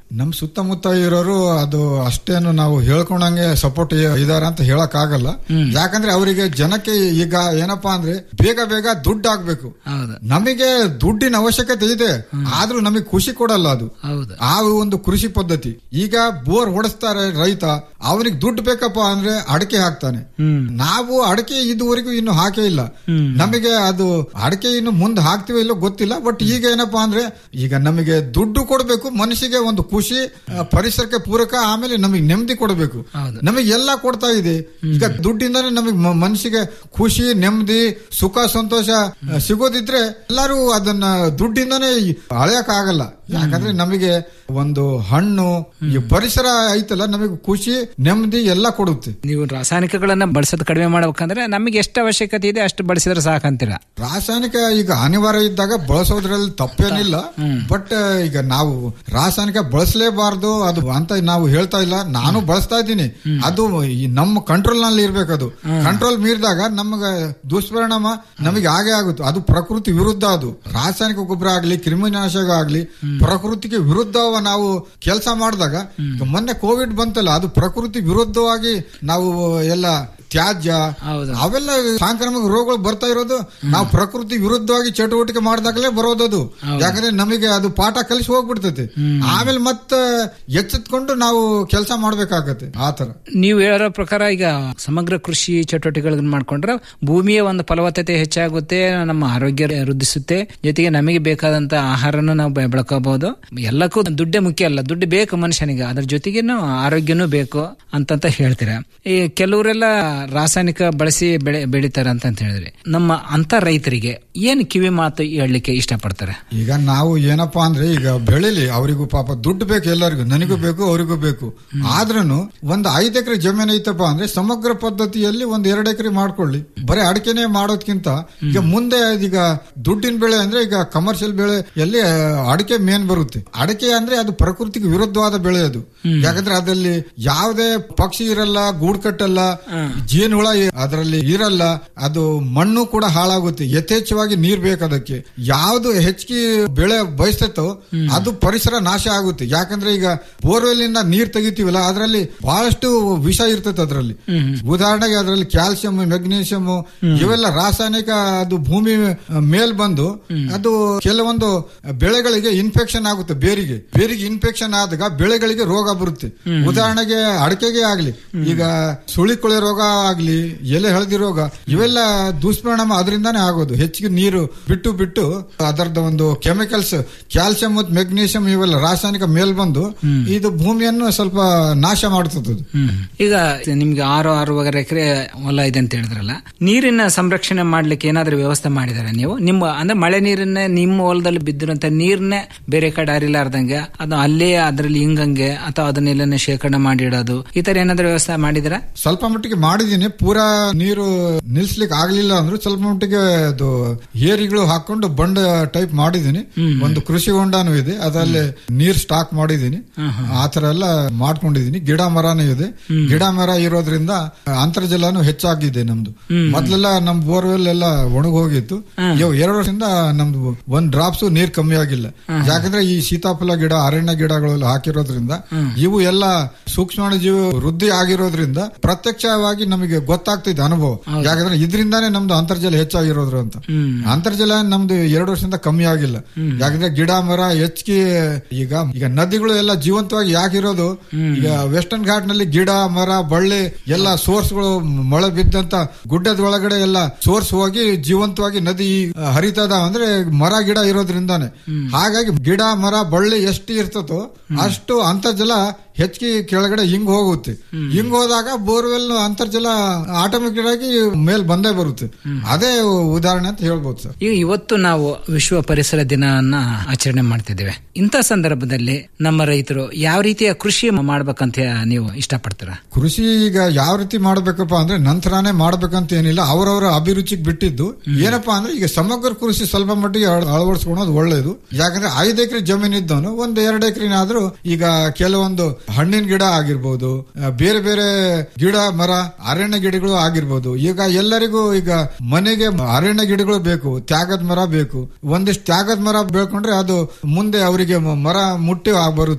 ನಮ್ ಸುತ್ತಮುತ್ತ ಇರೋರು ಅದು ಅಷ್ಟೇನು ನಾವು ಹೇಳ್ಕೊಂಡಂಗೆ ಸಪೋರ್ಟ್ ಇದಾರ ಅಂತ ಹೇಳಕ್ ಆಗಲ್ಲ ಯಾಕಂದ್ರೆ ಅವರಿಗೆ ಜನಕ್ಕೆ ಈಗ ಏನಪ್ಪಾ ಅಂದ್ರೆ ಬೇಗ ಬೇಗ ದುಡ್ಡು ಆಗ್ಬೇಕು ನಮಗೆ ದುಡ್ಡಿನ ಅವಶ್ಯಕತೆ ಇದೆ ಆದ್ರೂ ನಮಗೆ ಖುಷಿ ಕೊಡಲ್ಲ ಅದು ಆ ಒಂದು ಕೃಷಿ ಪದ್ಧತಿ ಈಗ ಬೋರ್ ಹೊಡೆಸ್ತಾರೆ ರೈತ ಅವನಿಗೆ ದುಡ್ಡು ಬೇಕಪ್ಪ ಅಂದ್ರೆ ಅಡಕೆ ಹಾಕ್ತಾನೆ ನಾವು ಅಡಕೆ ಇದುವರೆಗೂ ಇನ್ನು ಹಾಕೇ ಇಲ್ಲ ನಮಗೆ ಅದು ಅಡಕೆ ಇನ್ನು ಮುಂದೆ ಹಾಕ್ತಿವೋ ಇಲ್ಲೋ ಗೊತ್ತಿಲ್ಲ ಬಟ್ ಈಗ ಏನಪ್ಪಾ ಅಂದ್ರೆ ಈಗ ನಮಗೆ ದುಡ್ಡು ಕೊಡಬೇಕು ಮನಸ್ಸಿಗೆ ಒಂದು ಖುಷಿ ಆ, ಪರಿಸರಕ್ಕೆ ಪೂರಕ ಆಮೇಲೆ ನಮಗೆ ನೆಮ್ಮದಿ ಕೊಡಬೇಕು ನಮಗೆ ಎಲ್ಲ ಕೊಡ್ತಾ ಇದೆ ಈಗ ದುಡ್ಡಿಂದಾನೆ ನಮಗೆ ಮ- ಮನಸ್ಸಿಗೆ ಖುಷಿ ನೆಮ್ಮದಿ ಸುಖ ಸಂತೋಷ ಆ, ಸಿಗೋದಿದ್ರೆ ಎಲ್ಲರೂ ಅದನ್ನ ದುಡ್ಡಿಂದಾನೇ ಅಳೆಯಕ್ ಆಗಲ್ಲ ಯಾಕಂದ್ರೆ ನಮಗೆ ಒಂದು ಹಣ್ಣು ಈ ಪರಿಸರ ಐತಲ್ಲ ನಮಗೆ ಖುಷಿ ನೆಮ್ಮದಿ ಎಲ್ಲ ಕೊಡುತ್ತೆ ನೀವು ರಾಸಾಯನಿಕಗಳನ್ನ ಬಳಸೋದು ಕಡಿಮೆ ಮಾಡ್ಬೇಕಂದ್ರೆ ನಮಗೆ ಎಷ್ಟು ಅವಶ್ಯಕತೆ ಇದೆ ಅಷ್ಟು ಬಳಸಿದ್ರೆ ಸಾಕಂತೀರ ರಾಸಾಯನಿಕ ಈಗ ಅನಿವಾರ್ಯ ಇದ್ದಾಗ ಬಳಸೋದ್ರಲ್ಲಿ ತಪ್ಪೇನಿಲ್ಲ ಬಟ್ ಈಗ ನಾವು ರಾಸಾಯನಿಕ ಬಳಸಲೇಬಾರ್ದು ಅದು ಅಂತ ನಾವು ಹೇಳ್ತಾ ಇಲ್ಲ ನಾನು ಬಳಸ್ತಾ ಇದ್ದೀನಿ ಅದು ಈ ನಮ್ಮ ಕಂಟ್ರೋಲ್ ನಲ್ಲಿ ಇರ್ಬೇಕು ಅದು ಕಂಟ್ರೋಲ್ ಮೀರಿದಾಗ ನಮಗೆ ದುಷ್ಪರಿಣಾಮ ನಮಗೆ ಹಾಗೆ ಆಗುತ್ತೆ ಅದು ಪ್ರಕೃತಿ ವಿರುದ್ಧ ಅದು ರಾಸಾಯನಿಕ ಗೊಬ್ಬರ ಆಗ್ಲಿ ಕ್ರಿಮಿನಾಶಕ ಆಗ್ಲಿ ಪ್ರಕೃತಿಗೆ ವಿರುದ್ಧವ ನಾವು ಕೆಲಸ ಮಾಡಿದಾಗ ಈಗ ಮೊನ್ನೆ ಕೋವಿಡ್ ಬಂತಲ್ಲ ಅದು ಪ್ರಕೃತಿ ವಿರುದ್ಧವಾಗಿ ನಾವು ಎಲ್ಲ ತ್ಯಾಜ್ಯ ಅವೆಲ್ಲ ಸಾಂಕ್ರಾಮಿಕ ರೋಗಗಳು ಬರ್ತಾ ಇರೋದು ನಾವು ಪ್ರಕೃತಿ ವಿರುದ್ಧವಾಗಿ ಚಟುವಟಿಕೆ ಮಾಡಿದಾಗಲೇ ಬರೋದದು ಯಾಕಂದ್ರೆ ನಮಗೆ ಅದು ಪಾಠ ಕಲಿಸಿ ಹೋಗ್ಬಿಡ್ತೈತಿ ಆಮೇಲೆ ಮತ್ತೆ ಎಚ್ಚೆತ್ಕೊಂಡು ನಾವು ಕೆಲಸ ಮಾಡ್ಬೇಕಾಗತ್ತೆ ಆತರ ನೀವು ಹೇಳೋ ಪ್ರಕಾರ ಈಗ ಸಮಗ್ರ ಕೃಷಿ ಚಟುವಟಿಕೆಗಳನ್ನ ಮಾಡ್ಕೊಂಡ್ರೆ ಭೂಮಿಯ ಒಂದು ಫಲವತ್ತತೆ ಹೆಚ್ಚಾಗುತ್ತೆ ನಮ್ಮ ಆರೋಗ್ಯ ವೃದ್ಧಿಸುತ್ತೆ ಜೊತೆಗೆ ನಮಗೆ ಬೇಕಾದಂತ ಆಹಾರನು ನಾವು ಬೆ- ಬೆಳ್ಕೋಬಹುದು ಎಲ್ಲಕ್ಕೂ ದುಡ್ಡೇ ಮುಖ್ಯ ಅಲ್ಲ ದುಡ್ಡು ಬೇಕು ಮನುಷ್ಯನಿಗೆ ಅದ್ರ ಜೊತೆಗೇನು ಆರೋಗ್ಯನೂ ಬೇಕು ಅಂತಂತ ಹೇಳ್ತೀರಾ ಈ ಕೆಲವರೆಲ್ಲ ರಾಸಾಯನಿಕ ಬಳಸಿ ಬೆಳೆ ಬೆಳಿತಾರೆ ಅಂತ ಅಂತ ಹೇಳಿದ್ರಿ ನಮ್ಮ ಅಂತ ರೈತರಿಗೆ ಏನು ಕಿವಿ ಮಾತು ಹೇಳಲಿಕ್ಕೆ ಇಷ್ಟಪಡ್ತಾರೆ ಈಗ ನಾವು ಏನಪ್ಪಾ ಅಂದ್ರೆ ಈಗ ಬೆಳಿಲಿ ಅವರಿಗೂ ಪಾಪ ದುಡ್ಡು ಬೇಕು ಎಲ್ಲರಿಗೂ ನನಗೂ ಬೇಕು ಅವರಿಗೂ ಬೇಕು ಆದ್ರೂ ಒಂದು ಐದು ಎಕರೆ ಜಮೀನು ಐತಪ್ಪ ಅಂದ್ರೆ ಸಮಗ್ರ ಪದ್ಧತಿಯಲ್ಲಿ ಒಂದ್ ಎರಡು ಎಕರೆ ಮಾಡ್ಕೊಳ್ಳಿ ಬರೀ ಅಡಿಕೆನೆ ಮಾಡೋದ್ಕಿಂತ ಈಗ ಮುಂದೆ ಈಗ ದುಡ್ಡಿನ ಬೆಳೆ ಅಂದ್ರೆ ಈಗ ಕಮರ್ಷಿಯಲ್ ಬೆಳೆ ಎಲ್ಲಿ ಆ, ಅಡಿಕೆ ಮೇನ್ ಬರುತ್ತೆ ಅಡಿಕೆ ಅಂದ್ರೆ ಅದು ಪ್ರಕೃತಿಗೆ ವಿರುದ್ಧವಾದ ಬೆಳೆ ಅದು ಯಾಕಂದ್ರೆ ಅದರಲ್ಲಿ ಯಾವುದೇ ಪಕ್ಷಿ ಇರಲ್ಲ ಗೂಡು ಕಟ್ಟಲ್ಲ ಜೇನುಹುಳ ಇ- ಅದರಲ್ಲಿ ಇರಲ್ಲ ಅದು ಮಣ್ಣು ಕೂಡ ಹಾಳಾಗುತ್ತೆ ಯಥೇಚ್ಛವಾಗಿ ನೀರ್ ಬೇಕು ಅದಕ್ಕೆ ಯಾವ್ದು ಹೆಚ್ಚಿಗೆ ಬೆಳೆ ಬಯಸ್ತೋ ಅದು ಪರಿಸರ ನಾಶ ಆಗುತ್ತೆ ಯಾಕಂದ್ರೆ ಈಗ ಬೋರ್ವೆಲ್ ಇಂದ ನೀರ್ ತೆಗಿತೀವಲ್ಲ ಅದರಲ್ಲಿ ಬಹಳಷ್ಟು ವಿಷ ಇರ್ತದೆ ಅದರಲ್ಲಿ ಉದಾಹರಣೆಗೆ ಅದರಲ್ಲಿ ಕ್ಯಾಲ್ಸಿಯಂ ಮೆಗ್ನೀಷಿಯಂ ಇವೆಲ್ಲ ರಾಸಾಯನಿಕ ಅದು ಭೂಮಿ ಮೇಲ್ ಬಂದು ಅದು ಕೆಲವೊಂದು ಬೆಳೆಗಳಿಗೆ ಇನ್ಫೆಕ್ಷನ್ ಆಗುತ್ತೆ ಬೇರಿಗೆ ಬೇರಿಗೆ ಇನ್ಫೆಕ್ಷನ್ ಆದಾಗ ಬೆಳೆಗಳಿಗೆ ರೋಗ ಬರುತ್ತೆ ಉದಾಹರಣೆಗೆ ಅಡಕೆಗೆ ಆಗ್ಲಿ ಈಗ ಸುಳಿಕೊಳೆ ರೋಗ ಆಗ್ಲಿ ಎಲೆ ಹಳದಿ ರೋಗ ಇವೆಲ್ಲ ದುಷ್ಪರಿಣಾಮ ಅದರಿಂದಾನೇ ಆಗೋದು ಹೆಚ್ಚಿಗೆ ನೀರು ಬಿಟ್ಟು ಬಿಟ್ಟು ಅದರದ ಒಂದು ಕೆಮಿಕಲ್ಸ್ ಕ್ಯಾಲ್ಸಿಯಂ ಮತ್ತು ಮೆಗ್ನೀಷಿಯಂ ಇವೆಲ್ಲ ರಾಸಾಯನಿಕ ಮೇಲ್ ಬಂದು ಇದು ಭೂಮಿಯನ್ನು ಸ್ವಲ್ಪ ನಾಶ ಮಾಡುತ್ತದೆ ಅದು. ಈಗ ನಿಮ್ಗೆ ಆರು ಆರೂವರೆ ಎಕರೆ ಹೊಲ ಇದೆ ಅಂತ ಹೇಳಿದ್ರಲ್ಲ ನೀರಿನ ಸಂರಕ್ಷಣೆ ಮಾಡ್ಲಿಕ್ಕೆ ಏನಾದ್ರೂ ವ್ಯವಸ್ಥೆ ಮಾಡಿದಾರೆ ನೀವು ನಿಮ್ಮ ಅಂದ್ರೆ ಮಳೆ ನೀರನ್ನೇ ನಿಮ್ಮ ಹೊಲದಲ್ಲಿ ಬಿದ್ದಿರುವಂತ ನೀರ್ನೇ ಬೇರೆ ಕಡೆ ಹರಿಲಾರ್ದಂಗೆ ಅದು ಅಲ್ಲೇ ಅದ್ರಲ್ಲಿ ಹಿಂಗಂಗೆ ಅಥವಾ ಅದನ್ನೆಲ್ಲನೇ ಶೇಖರಣೆ ಮಾಡಿ ಇಡೋದು ಈ ತರ ಏನಾದ್ರೂ ವ್ಯವಸ್ಥೆ ಮಾಡಿದಿರಾ ಸ್ವಲ್ಪ ಮಟ್ಟಿಗೆ ಮಾಡಿದೀನಿ ಪೂರಾ ನೀರು ನಿಲ್ಸ್ಲಿಕ್ಕೆ ಆಗ್ಲಿಲ್ಲ ಅಂದ್ರೆ ಸ್ವಲ್ಪ ಮಟ್ಟಿಗೆ ಅದು ಏರಿಗಳು ಹಾಕೊಂಡು ಬಂಡ ಟೈಪ್ ಮಾಡಿದೀನಿ ಒಂದು ಕೃಷಿ ಹೊಂಡನೂ ಇದೆ ಅದರಲ್ಲಿ ನೀರ್ ಸ್ಟಾಕ್ ಮಾಡಿದೀನಿ ಆತರ ಎಲ್ಲ ಮಾಡ್ಕೊಂಡಿದೀನಿ ಗಿಡ ಮರನೂ ಇದೆ ಗಿಡ ಮರ ಇರೋದ್ರಿಂದ ಅಂತರ್ಜಲನು ಹೆಚ್ಚಾಗಿದೆ ನಮ್ದು ಮೊದ್ಲೆಲ್ಲ ನಮ್ ಬೋರ್ವೆಲ್ ಎಲ್ಲ ಒಣಗ್ ಹೋಗಿತ್ತು ಇವ್ ಎರಡು ವರ್ಷದಿಂದ ನಮ್ದು ಒಂದ್ ಡ್ರಾಪ್ಸ್ ನೀರ್ ಕಮ್ಮಿ ಆಗಿಲ್ಲ ಯಾಕಂದ್ರೆ ಈ ಸೀತಾಫಲ ಗಿಡ ಅರಣ್ಯ ಗಿಡಗಳೆಲ್ಲ ಹಾಕಿರೋದ್ರಿಂದ ಇವು ಎಲ್ಲ ಸೂಕ್ಷ್ಮಾಣು ಜೀವ ವೃದ್ಧಿ ಆಗಿರೋದ್ರಿಂದ ಪ್ರತ್ಯಕ್ಷವಾಗಿ ನಮಗೆ ಗೊತ್ತಾಗ್ತಿದೆ ಅನುಭವ ಯಾಕಂದ್ರೆ ಇದರಿಂದಾನೇ ನಮ್ದು ಅಂತರ್ಜಲ ಹೆಚ್ಚಾಗಿರೋದ್ರ ಅಂತ ಅಂತರ್ಜಲ ನಮ್ದು ಎರಡು ವರ್ಷದಿಂದ ಕಮ್ಮಿ ಆಗಿಲ್ಲ ಯಾಕಂದ್ರೆ ಗಿಡ ಮರ ಹೆಚ್ಚಿಗೆ ಈಗ ಈಗ ನದಿಗಳು ಎಲ್ಲ ಜೀವಂತವಾಗಿ ಯಾಕಿರೋದು ಈಗ ವೆಸ್ಟರ್ನ್ ಘಾಟ್ ನಲ್ಲಿ ಗಿಡ ಮರ ಬಳ್ಳಿ ಎಲ್ಲ ಸೋರ್ಸ್ಗಳು ಮಳೆ ಬಿದ್ದಂತ ಗುಡ್ಡದ ಒಳಗಡೆ ಎಲ್ಲ ಸೋರ್ಸ್ ಹೋಗಿ ಜೀವಂತವಾಗಿ ನದಿ ಆ, ಹರಿತದ ಅಂದ್ರೆ ಮರ ಗಿಡ ಇರೋದ್ರಿಂದಾನೆ ಹಾಗಾಗಿ ಗಿಡ ಮರ ಬಳ್ಳಿ ಎಷ್ಟು ಇರ್ತದೋ ಅಷ್ಟು ಅಂತರ್ಜಲ ಹೆಚ್ಚಿಗೆ ಕೆಳಗಡೆ ಹಿಂಗ್ ಹೋಗುತ್ತೆ ಹಿಂಗ್ ಹೋದಾಗ ಬೋರ್ವೆಲ್ ಅಂತರ್ಜಲ ಆಟೋಮೆಟಿಕ್ ಆಗಿ ಮೇಲ್ ಬಂದೇ ಬರುತ್ತೆ ಅದೇ ಉದಾಹರಣೆ ಅಂತ ಹೇಳ್ಬೋದು ಸರ್ ಈಗ ಇವತ್ತು ನಾವು ವಿಶ್ವ ಪರಿಸರ ದಿನವನ್ನ ಆಚರಣೆ ಮಾಡ್ತಿದ್ದೇವೆ ಇಂಥ ಸಂದರ್ಭದಲ್ಲಿ ನಮ್ಮ ರೈತರು ಯಾವ ರೀತಿಯ ಕೃಷಿ ಮಾಡ್ಬೇಕಂತ ನೀವು ಇಷ್ಟಪಡ್ತೀರಾ ಕೃಷಿ ಈಗ ಯಾವ ರೀತಿ ಮಾಡ್ಬೇಕಪ್ಪ ಅಂದ್ರೆ ನಂತರನೇ ಮಾಡ್ಬೇಕಂತ ಏನಿಲ್ಲ ಅವರವರ ಅಭಿರುಚಿಗೆ ಬಿಟ್ಟಿದ್ದು ಏನಪ್ಪಾ ಅಂದ್ರೆ ಈಗ ಸಮಗ್ರ ಕೃಷಿ ಸ್ವಲ್ಪ ಮಟ್ಟಿಗೆ ಅಳ- ಅಳವಡಿಸ್ಕೊಳೋದು ಒಳ್ಳೇದು ಯಾಕಂದ್ರೆ ಐದು ಎಕರೆ ಜಮೀನ್ ಇದ್ದವನು ಒಂದ್ ಎರಡು ಎಕರೆನಾದ್ರೂ ಈಗ ಕೆಲವೊಂದು ಹಣ್ಣಿನ ಗಿಡ ಆಗಿರ್ಬೋದು ಆ, ಬೇರೆ ಬೇರೆ ಗಿಡ ಮರ ಅರಣ್ಯ ಗಿಡಗಳು ಆಗಿರ್ಬೋದು ಈಗ ಎಲ್ಲರಿಗೂ ಈಗ ಮನೆಗೆ ಅರಣ್ಯ ಗಿಡಗಳು ಬೇಕು ತ್ಯಾಗದ ಮರ ಬೇಕು ಒಂದಿಷ್ಟು ತ್ಯಾಗದ ಮರ ಬೆಳ್ಕೊಂಡ್ರೆ ಅದು ಮುಂದೆ ಅವರಿಗೆ ಮ- ಮರ ಮುಟ್ಟಿ ಆ- ಬರುತ್ತೆ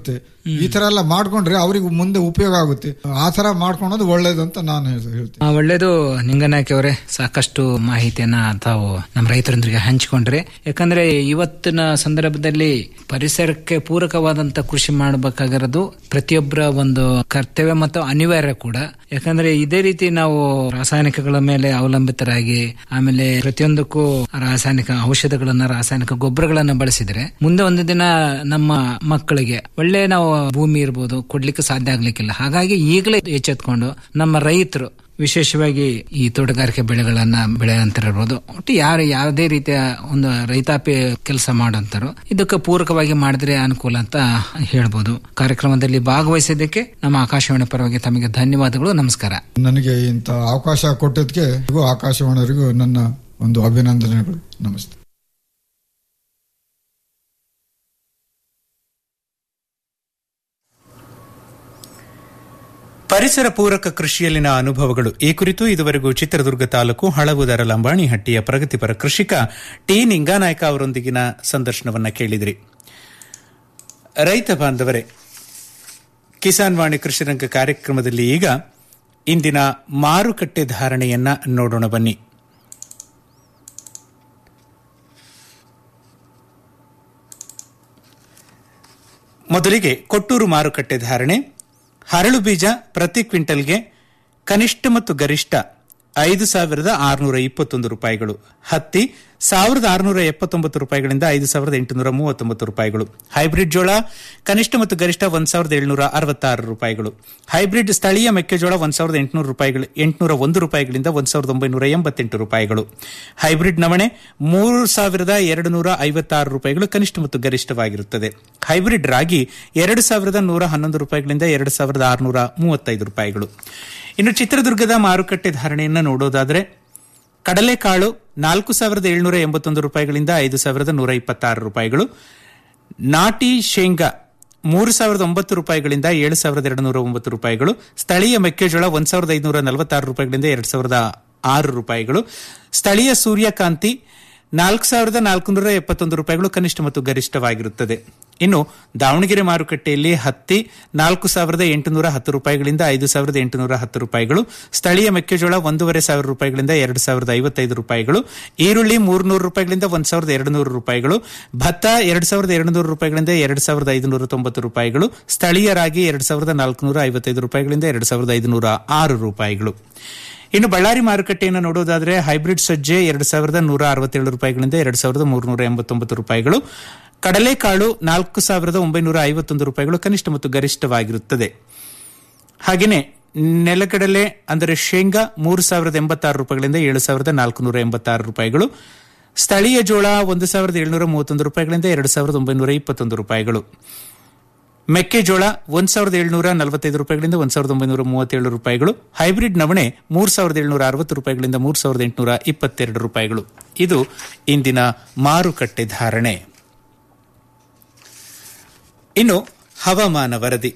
ಈ ತರ ಎಲ್ಲ ಮಾಡ್ಕೊಂಡ್ರೆ ಅವ್ರಿಗೆ ಮುಂದೆ ಉಪಯೋಗ ಆಗುತ್ತೆ ಆ ತರ ಮಾಡ್ಕೊಳೋದು ಒಳ್ಳೇದು ಅಂತ ನಾನು ಹೇಳ್- ಹೇಳ್ತೀನಿ ಆ, ಒಳ್ಳೇದು ನಿಂಗನಾಯ್ಕ ಅವರೇ ಸಾಕಷ್ಟು ಮಾಹಿತಿಯನ್ನ ತಾವು ನಮ್ಮ ರೈತರೊಂದಿಗೆ ಹಂಚಿಕೊಂಡ್ರೆ ಯಾಕಂದ್ರೆ ಇವತ್ತಿನ ಸಂದರ್ಭದಲ್ಲಿ ಪರಿಸರಕ್ಕೆ ಪೂರಕವಾದಂತ ಕೃಷಿ ಮಾಡಬೇಕಾಗಿರೋದು ಪ್ರತಿಯೊಬ್ಬರ ಒಂದು ಕರ್ತವ್ಯ ಮತ್ತು ಅನಿವಾರ್ಯ ಕೂಡ ಯಾಕಂದ್ರೆ ಇದೇ ರೀತಿ ನಾವು ರಾಸಾಯನಿಕಗಳ ಮೇಲೆ ಅವಲಂಬಿತರಾಗಿ ಆಮೇಲೆ ಪ್ರತಿಯೊಂದಕ್ಕೂ ರಾಸಾಯನಿಕ ಔಷಧಗಳನ್ನ ರಾಸಾಯನಿಕ ಗೊಬ್ಬರಗಳನ್ನ ಬಳಸಿದ್ರೆ ಮುಂದೆ ಒಂದು ದಿನ ನಮ್ಮ ಮಕ್ಕಳಿಗೆ ಒಳ್ಳೆ ನಾವು ಭೂಮಿ ಇರ್ಬೋದು ಕೊಡ್ಲಿಕ್ಕೆ ಸಾಧ್ಯ ಆಗ್ಲಿಕ್ಕಿಲ್ಲ ಹಾಗಾಗಿ ಈಗಲೇ ಎಚ್ಚೆತ್ಕೊಂಡು ನಮ್ಮ ರೈತರು ವಿಶೇಷವಾಗಿ ಈ ತೋಟಗಾರಿಕೆ ಬೆಳೆಗಳನ್ನ ಬೆಳೆಯಂತಿರ್ಬೋದು ಒಟ್ಟು ಯಾರು ಯಾವುದೇ ರೀತಿಯ ಒಂದು ರೈತಾಪಿ ಕೆಲಸ ಮಾಡೋಂತಾರೋ ಇದಕ್ಕೆ ಪೂರಕವಾಗಿ ಮಾಡಿದ್ರೆ ಅನುಕೂಲ ಅಂತ ಹೇಳ್ಬೋದು ಕಾರ್ಯಕ್ರಮದಲ್ಲಿ ಭಾಗವಹಿಸಿದ್ದಕ್ಕೆ ನಮ್ಮ ಆಕಾಶವಾಣಿ ಪರವಾಗಿ ತಮಗೆ ಧನ್ಯವಾದಗಳು ನಮಸ್ಕಾರ ನನಗೆ ಇಂಥ ಅವಕಾಶ ಕೊಟ್ಟಿದ್ದಕ್ಕೆ ಆಕಾಶವಾಣಿಯವರಿಗೂ ನನ್ನ ಒಂದು ಅಭಿನಂದನೆಗಳು ನಮಸ್ತೆ ಪರಿಸರ ಪೂರಕ ಕೃಷಿಯಲ್ಲಿನ ಅನುಭವಗಳು ಈ ಕುರಿತು ಇದುವರೆಗೂ ಚಿತ್ರದುರ್ಗ ತಾಲೂಕು ಹಳವುದರ ಲಂಬಾಣಿಹಟ್ಟಿಯ ಪ್ರಗತಿಪರ ಕೃಷಿಕ ಟಿ ನಿಂಗಾನಾಯ್ಕ ಅವರೊಂದಿಗಿನ ಸಂದರ್ಶನವನ್ನ ಕೇಳಿದ್ರಿ ರೈತ ಬಾಂಧವರೇ ಕಿಸಾನ್ ವಾಣಿ ಕೃಷಿರಂಗ ಕಾರ್ಯಕ್ರಮದಲ್ಲಿ ಈಗ ಇಂದಿನ ಮಾರುಕಟ್ಟೆ ಧಾರಣೆಯನ್ನ ನೋಡೋಣ ಬನ್ನಿ ಮೊದಲಿಗೆ ಕೊಟ್ಟೂರು ಮಾರುಕಟ್ಟೆ ಧಾರಣೆ ಹರಳು ಬೀಜ ಪ್ರತಿ ಕ್ವಿಂಟಲ್ಗೆ ಕನಿಷ್ಠ ಮತ್ತು ಗರಿಷ್ಠ ಐದು ಸಾವಿರದ ಆರುನೂರ ಇಪ್ಪತ್ತೊಂದು ರೂಪಾಯಿಗಳು ಹತ್ತಿ ಸಾವಿರದ ಆರುನೂರ ಎಪ್ಪತ್ತೊಂಬತ್ತು ರೂಪಾಯಿಗಳಿಂದ ಐದು ಸಾವಿರದ ಎಂಟುನೂರ ಮೂವತ್ತೊಂಬತ್ತು ರೂಪಾಯಿಗಳು ಹೈಬ್ರಿಡ್ ಜೋಳ ಕನಿಷ್ಠ ಮತ್ತು ಗರಿಷ್ಠ ಒಂದ್ ಸಾವಿರದ ಏಳುನೂರ ಅರವತ್ತಾರು ರೂಪಾಯಿಗಳು ಹೈಬ್ರಿಡ್ ಸ್ಥಳೀಯ ಮೆಕ್ಕೆಜೋಳ ಒಂದ್ ಸಾವಿರದ ಎಂಟುನೂರು ರೂಪಾಯಿಗಳು ಎಂಟುನೂರ ಒಂದು ರೂಪಾಯಿಗಳಿಂದ ಒಂದ್ ಸಾವಿರದ ಒಂಬೈನೂರ ಎಂಬತ್ತೆಂಟು ರೂಪಾಯಿಗಳು ಹೈಬ್ರಿಡ್ ನವಣೆ ಮೂರು ಸಾವಿರದ ಎರಡು ನೂರ ಐವತ್ತಾರು ರೂಪಾಯಿಗಳು ಕನಿಷ್ಠ ಮತ್ತು ಗರಿಷ್ಠವಾಗಿರುತ್ತದೆ ಹೈಬ್ರಿಡ್ ರಾಗಿ ಎರಡು ಸಾವಿರದ ನೂರ ಹನ್ನೊಂದು ರೂಪಾಯಿಗಳಿಂದ ಎರಡು ಸಾವಿರದ ಆರುನೂರ ಮೂವತ್ತೈದು ರೂಪಾಯಿಗಳು ಇನ್ನು ಚಿತ್ರದುರ್ಗದ ಮಾರುಕಟ್ಟೆ ಧಾರಣೆಯನ್ನು ನೋಡೋದಾದ್ರೆ ಕಡಲೆಕಾಳು ನಾಲ್ಕು ಸಾವಿರದ ಏಳುನೂರ ಎಂಬತ್ತೊಂದು ರೂಪಾಯಿಗಳಿಂದ ಐದು ಸಾವಿರದ ನೂರ ಇಪ್ಪತ್ತಾರು ರೂಪಾಯಿಗಳು ನಾಟಿ ಶೇಂಗಾ ಮೂರು ಸಾವಿರದ ಒಂಬತ್ತು ರೂಪಾಯಿಗಳಿಂದ ಏಳು ಸಾವಿರದ ಎರಡು ನೂರ ಒಂಬತ್ತು ರೂಪಾಯಿಗಳು ಸ್ಥಳೀಯ ಮೆಕ್ಕೆಜೋಳ ಒಂದ್ ಸಾವಿರದ ಐದುನೂರ ನಲವತ್ತಾರು ರೂಪಾಯಿಗಳಿಂದ ಎರಡು ಸಾವಿರದ ಆರು ರೂಪಾಯಿಗಳು ಸ್ಥಳೀಯ ಸೂರ್ಯಕಾಂತಿ ನಾಲ್ಕು ಸಾವಿರದ ನಾಲ್ಕುನೂರ ಎಪ್ಪತ್ತೊಂದು ರೂಪಾಯಿಗಳು ಕನಿಷ್ಠ ಮತ್ತು ಗರಿಷ್ಠವಾಗಿರುತ್ತದೆ ಇನ್ನು ದಾವಣಗೆರೆ ಮಾರುಕಟ್ಟೆಯಲ್ಲಿ ಹತ್ತಿ ನಾಲ್ಕು ಸಾವಿರದ ಎಂಟುನೂರ ಹತ್ತು ರೂಪಾಯಿಗಳಿಂದ ಐದು ಸಾವಿರದ ಎಂಟುನೂರ ಹತ್ತು ರೂಪಾಯಿಗಳು ಸ್ಥಳೀಯ ಮೆಕ್ಕೆಜೋಳ ಒಂದೂವರೆ ಸಾವಿರ ರೂಪಾಯಿಗಳಿಂದ ಎರಡು ಸಾವಿರದ ಐವತ್ತೈದು ರೂಪಾಯಿಗಳು ಈರುಳ್ಳಿ ಮೂರ್ನೂರು ರೂಪಾಯಿಗಳಿಂದ ಒಂದ್ ಸಾವಿರದ ಎರಡು ನೂರು ರೂಪಾಯಿಗಳು ಭತ್ತ ಎರಡು ಸಾವಿರದ ಎರಡು ನೂರು ರೂಪಾಯಿಗಳಿಂದ ಎರಡು ಸಾವಿರದ ಐದುನೂರ ತೊಂಬತ್ತು ರೂಪಾಯಿಗಳು ಸ್ಥಳೀಯ ರಾಗಿ ಎರಡು ಸಾವಿರದ ನಾಲ್ಕುನೂರ ಐವತ್ತೈದು ರೂಪಾಯಿಗಳಿಂದ ಎರಡು ಸಾವಿರದ ಐದುನೂರ ಆರು ರೂಪಾಯಿಗಳು ಇನ್ನು ಬಳ್ಳಾರಿ ಮಾರುಕಟ್ಟೆಯನ್ನು ನೋಡೋದಾದ್ರೆ ಹೈಬ್ರಿಡ್ ಸಜ್ಜೆ ಎರಡು ಸಾವಿರದ ನೂರ ಅರವತ್ತೇಳು ರೂಪಾಯಿಗಳಿಂದ ಎರಡು ಸಾವಿರದ ಮೂರುನೂರ ಎಂಬತ್ತೊಂಬತ್ತು ರೂಪಾಯಿಗಳು ಕಡಲೆಕಾಳು ನಾಲ್ಕು ಸಾವಿರದ ಒಂಬೈನೂರ ಐವತ್ತೊಂದು ರೂಪಾಯಿಗಳು ಕನಿಷ್ಠ ಮತ್ತು ಗರಿಷ್ಠವಾಗಿರುತ್ತದೆ ಹಾಗೆಯೇ ನೆಲಗಡಲೆ ಅಂದರೆ ಶೇಂಗಾ ಮೂರು ಸಾವಿರದ ಎಂಬತ್ತಾರು ರೂಪಾಯಿಗಳಿಂದ ಏಳು ಸಾವಿರದ ನಾಲ್ಕುನೂರ ಎಂಬತ್ತಾರು ರೂಪಾಯಿಗಳು ಸ್ಥಳೀಯ ಜೋಳ ಒಂದು ಸಾವಿರದ ಏಳುನೂರ ಮೂವತ್ತೊಂದು ರೂಪಾಯಿಗಳಿಂದ ಎರಡು ಸಾವಿರದ ಒಂಬೈನೂರ ಇಪ್ಪತ್ತೊಂದು ರೂಪಾಯಿಗಳು ಮೆಕ್ಕೆಜೋಳ ಒಂದ್ ಸಾವಿರದ ಏಳುನೂರ ನಲವತ್ತೈದು ರೂಪಾಯಿಗಳಿಂದ ಒಂದ್ ಸಾವಿರದ ಒಂಬೈನೂರ ಮೂವತ್ತೇಳು ರೂಪಾಯಿಗಳು ಹೈಬ್ರಿಡ್ ನವಣೆ ಮೂರ್ ಸಾವಿರದ ಏಳುನೂರ ಅರವತ್ತು ರೂಪಾಯಿಗಳಿಂದ ಮೂರ್ ಸಾವಿರದ ಎಂಟುನೂರ ಇಪ್ಪತ್ತೆರಡು ರೂಪಾಯಿಗಳು ಇದು ಇಂದಿನ ಮಾರುಕಟ್ಟೆ ಧಾರಣೆ ಇನ್ನು ಹವಾಮಾನ ವರದಿ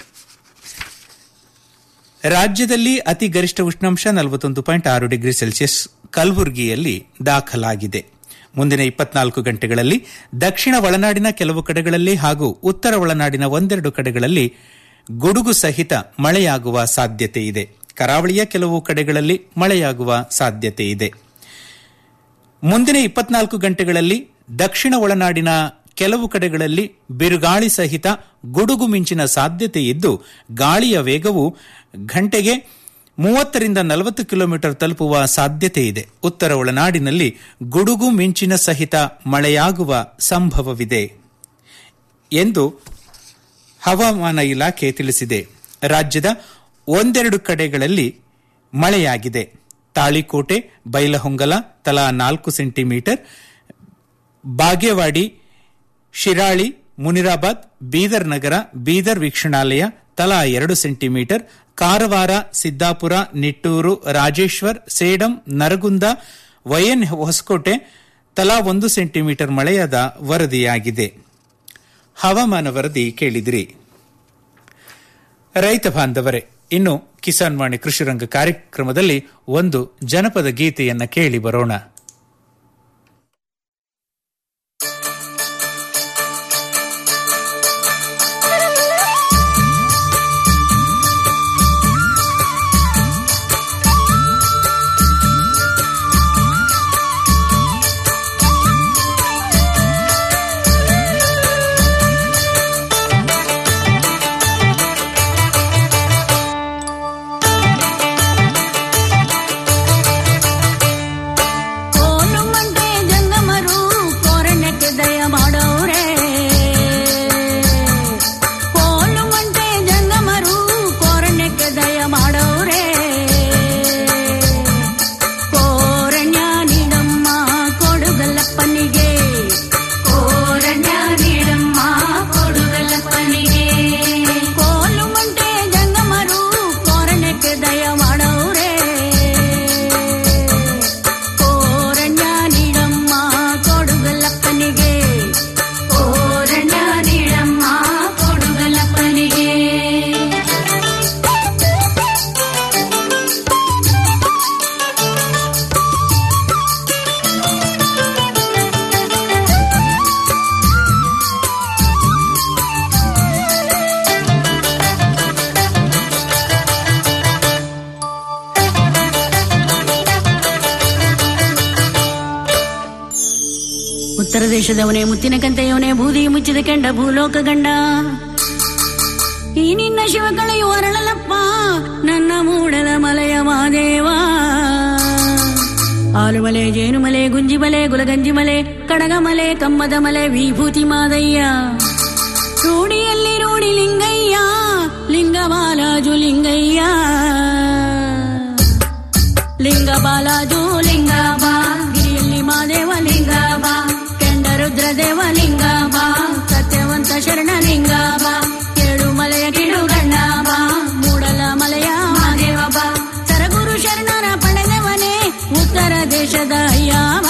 ರಾಜ್ಯದಲ್ಲಿ ಅತಿ ಗರಿಷ್ಠ ಉಷ್ಣಾಂಶ ನಲವತ್ತೊಂದು ಪಾಯಿಂಟ್ ಆರು ಡಿಗ್ರಿ ಸೆಲ್ಸಿಯಸ್ ಕಲಬುರಗಿಯಲ್ಲಿ ದಾಖಲಾಗಿದೆ ಮುಂದಿನ ಇಪ್ಪತ್ನಾಲ್ಕು ಗಂಟೆಗಳಲ್ಲಿ ದಕ್ಷಿಣ ಒಳನಾಡಿನ ಕೆಲವು ಕಡೆಗಳಲ್ಲಿ ಹಾಗೂ ಉತ್ತರ ಒಳನಾಡಿನ ಒಂದೆರಡು ಕಡೆಗಳಲ್ಲಿ ಗುಡುಗು ಸಹಿತ ಮಳೆಯಾಗುವ ಸಾಧ್ಯತೆ ಇದೆ ಕರಾವಳಿಯ ಕೆಲವು ಕಡೆಗಳಲ್ಲಿ ಮಳೆಯಾಗುವ ಸಾಧ್ಯತೆ ಇದೆ ಮುಂದಿನ ಇಪ್ಪತ್ನಾಲ್ಕು ಗಂಟೆಗಳಲ್ಲಿ ದಕ್ಷಿಣ ಒಳನಾಡಿನ ಕೆಲವು ಕಡೆಗಳಲ್ಲಿ ಬಿರುಗಾಳಿ ಸಹಿತ ಗುಡುಗು ಮಿಂಚಿನ ಸಾಧ್ಯತೆ ಇದ್ದು ಗಾಳಿಯ ವೇಗವು ಗಂಟೆಗೆ ಮೂವತ್ತರಿಂದ ನಲವತ್ತು ಕಿಲೋಮೀಟರ್ ತಲುಪುವ ಸಾಧ್ಯತೆ ಇದೆ ಉತ್ತರ ಒಳನಾಡಿನಲ್ಲಿ ಗುಡುಗು ಮಿಂಚಿನ ಸಹಿತ ಮಳೆಯಾಗುವ ಸಂಭವವಿದೆ ಎಂದು ಹವಾಮಾನ ಇಲಾಖೆ ತಿಳಿಸಿದೆ ರಾಜ್ಯದ ಒಂದೆರಡು ಕಡೆಗಳಲ್ಲಿ ಮಳೆಯಾಗಿದೆ ತಾಳಿಕೋಟೆ ಬೈಲಹೊಂಗಲ ತಲಾ ನಾಲ್ಕು ಸೆಂಟಿಮೀಟರ್ ಬಾಗೇವಾಡಿ ಶಿರಾಳಿ ಮುನಿರಾಬಾದ್ ಬೀದರ್ ನಗರ ಬೀದರ್ ವೀಕ್ಷಣಾಲಯ ತಲಾ ಎರಡು ಸೆಂಟಿಮೀಟರ್ ಕಾರವಾರ ಸಿದ್ದಾಪುರ ನಿಟ್ಟೂರು ರಾಜೇಶ್ವರ್ ಸೇಡಂ ನರಗುಂದ ವೈಎನ್ ಹೊಸಕೋಟೆ ತಲಾ ಒಂದು ಸೆಂಟಿಮೀಟರ್ ಮಳೆಯಾದ ವರದಿಯಾಗಿದೆ ಹವಾಮಾನ ವರದಿ ಕೇಳಿದಿರಿ ರೈತ ಬಾಂಧವರೇ ಇನ್ನು ಕಿಸಾನ್ ವಾಣಿ ಕೃಷಿರಂಗ ಕಾರ್ಯಕ್ರಮದಲ್ಲಿ ಒಂದು ಜನಪದ ಗೀತೆಯನ್ನ ಕೇಳಿ ಬರೋಣ ಉತ್ತರ ದೇಶದವನೇ ಮುತ್ತಿನ ಕಂತೆಯವನೇ ಬೂದಿ ಮುಚ್ಚಿದ ಕೆಂಡ ಭೂಲೋಕ ಗಂಡ ಈ ನಿನ್ನ ಶಿವ ಕಳೆಯು ಅರಳಲಪ್ಪ ನನ್ನ ಮೂಡಲ ಮಲಯ ಮಾದೇವ ಆಲುಮಲೆ ಜೇನುಮಲೆ ಗುಂಜಿಮಲೆ ಗುಲಗಂಜಿಮಲೆ ಕಡಗಮಲೆ ಕಮ್ಮದ ಮಲೆ ವಿಭೂತಿ ಮಾದಯ್ಯ ರೂಢಿಯಲ್ಲಿ ರೂಢಿ ಲಿಂಗಯ್ಯ ಲಿಂಗ ಬಾಲಾಜು ಲಿಂಗಯ್ಯ ಲಿಂಗ ಬಾಲಾಜು ಲಿಂಗ ಬಾ ಗಿರಿಯಲ್ಲಿ ಮಾದೇವ ಲಿಂಗ ಬಾ ಕೆಂಡ ರುದ್ರದೇವ ಲಿಂಗ ಬಾ ಸತ್ಯವಂತ ಶರಣ ಲಿಂಗ ಬಾ ಏಳು ಮಲೆಯ ಕಿಡು ಗಣ್ಣ ಬಾ ಮೂಡಲ ಮಲೆಯ ಮಾದೇವ ಬಾ ಸರಗುರು ಶರಣರ ಪಡೆದವನೇ ಉತ್ತರ ದೇಶದ ಅಯ್ಯಾವ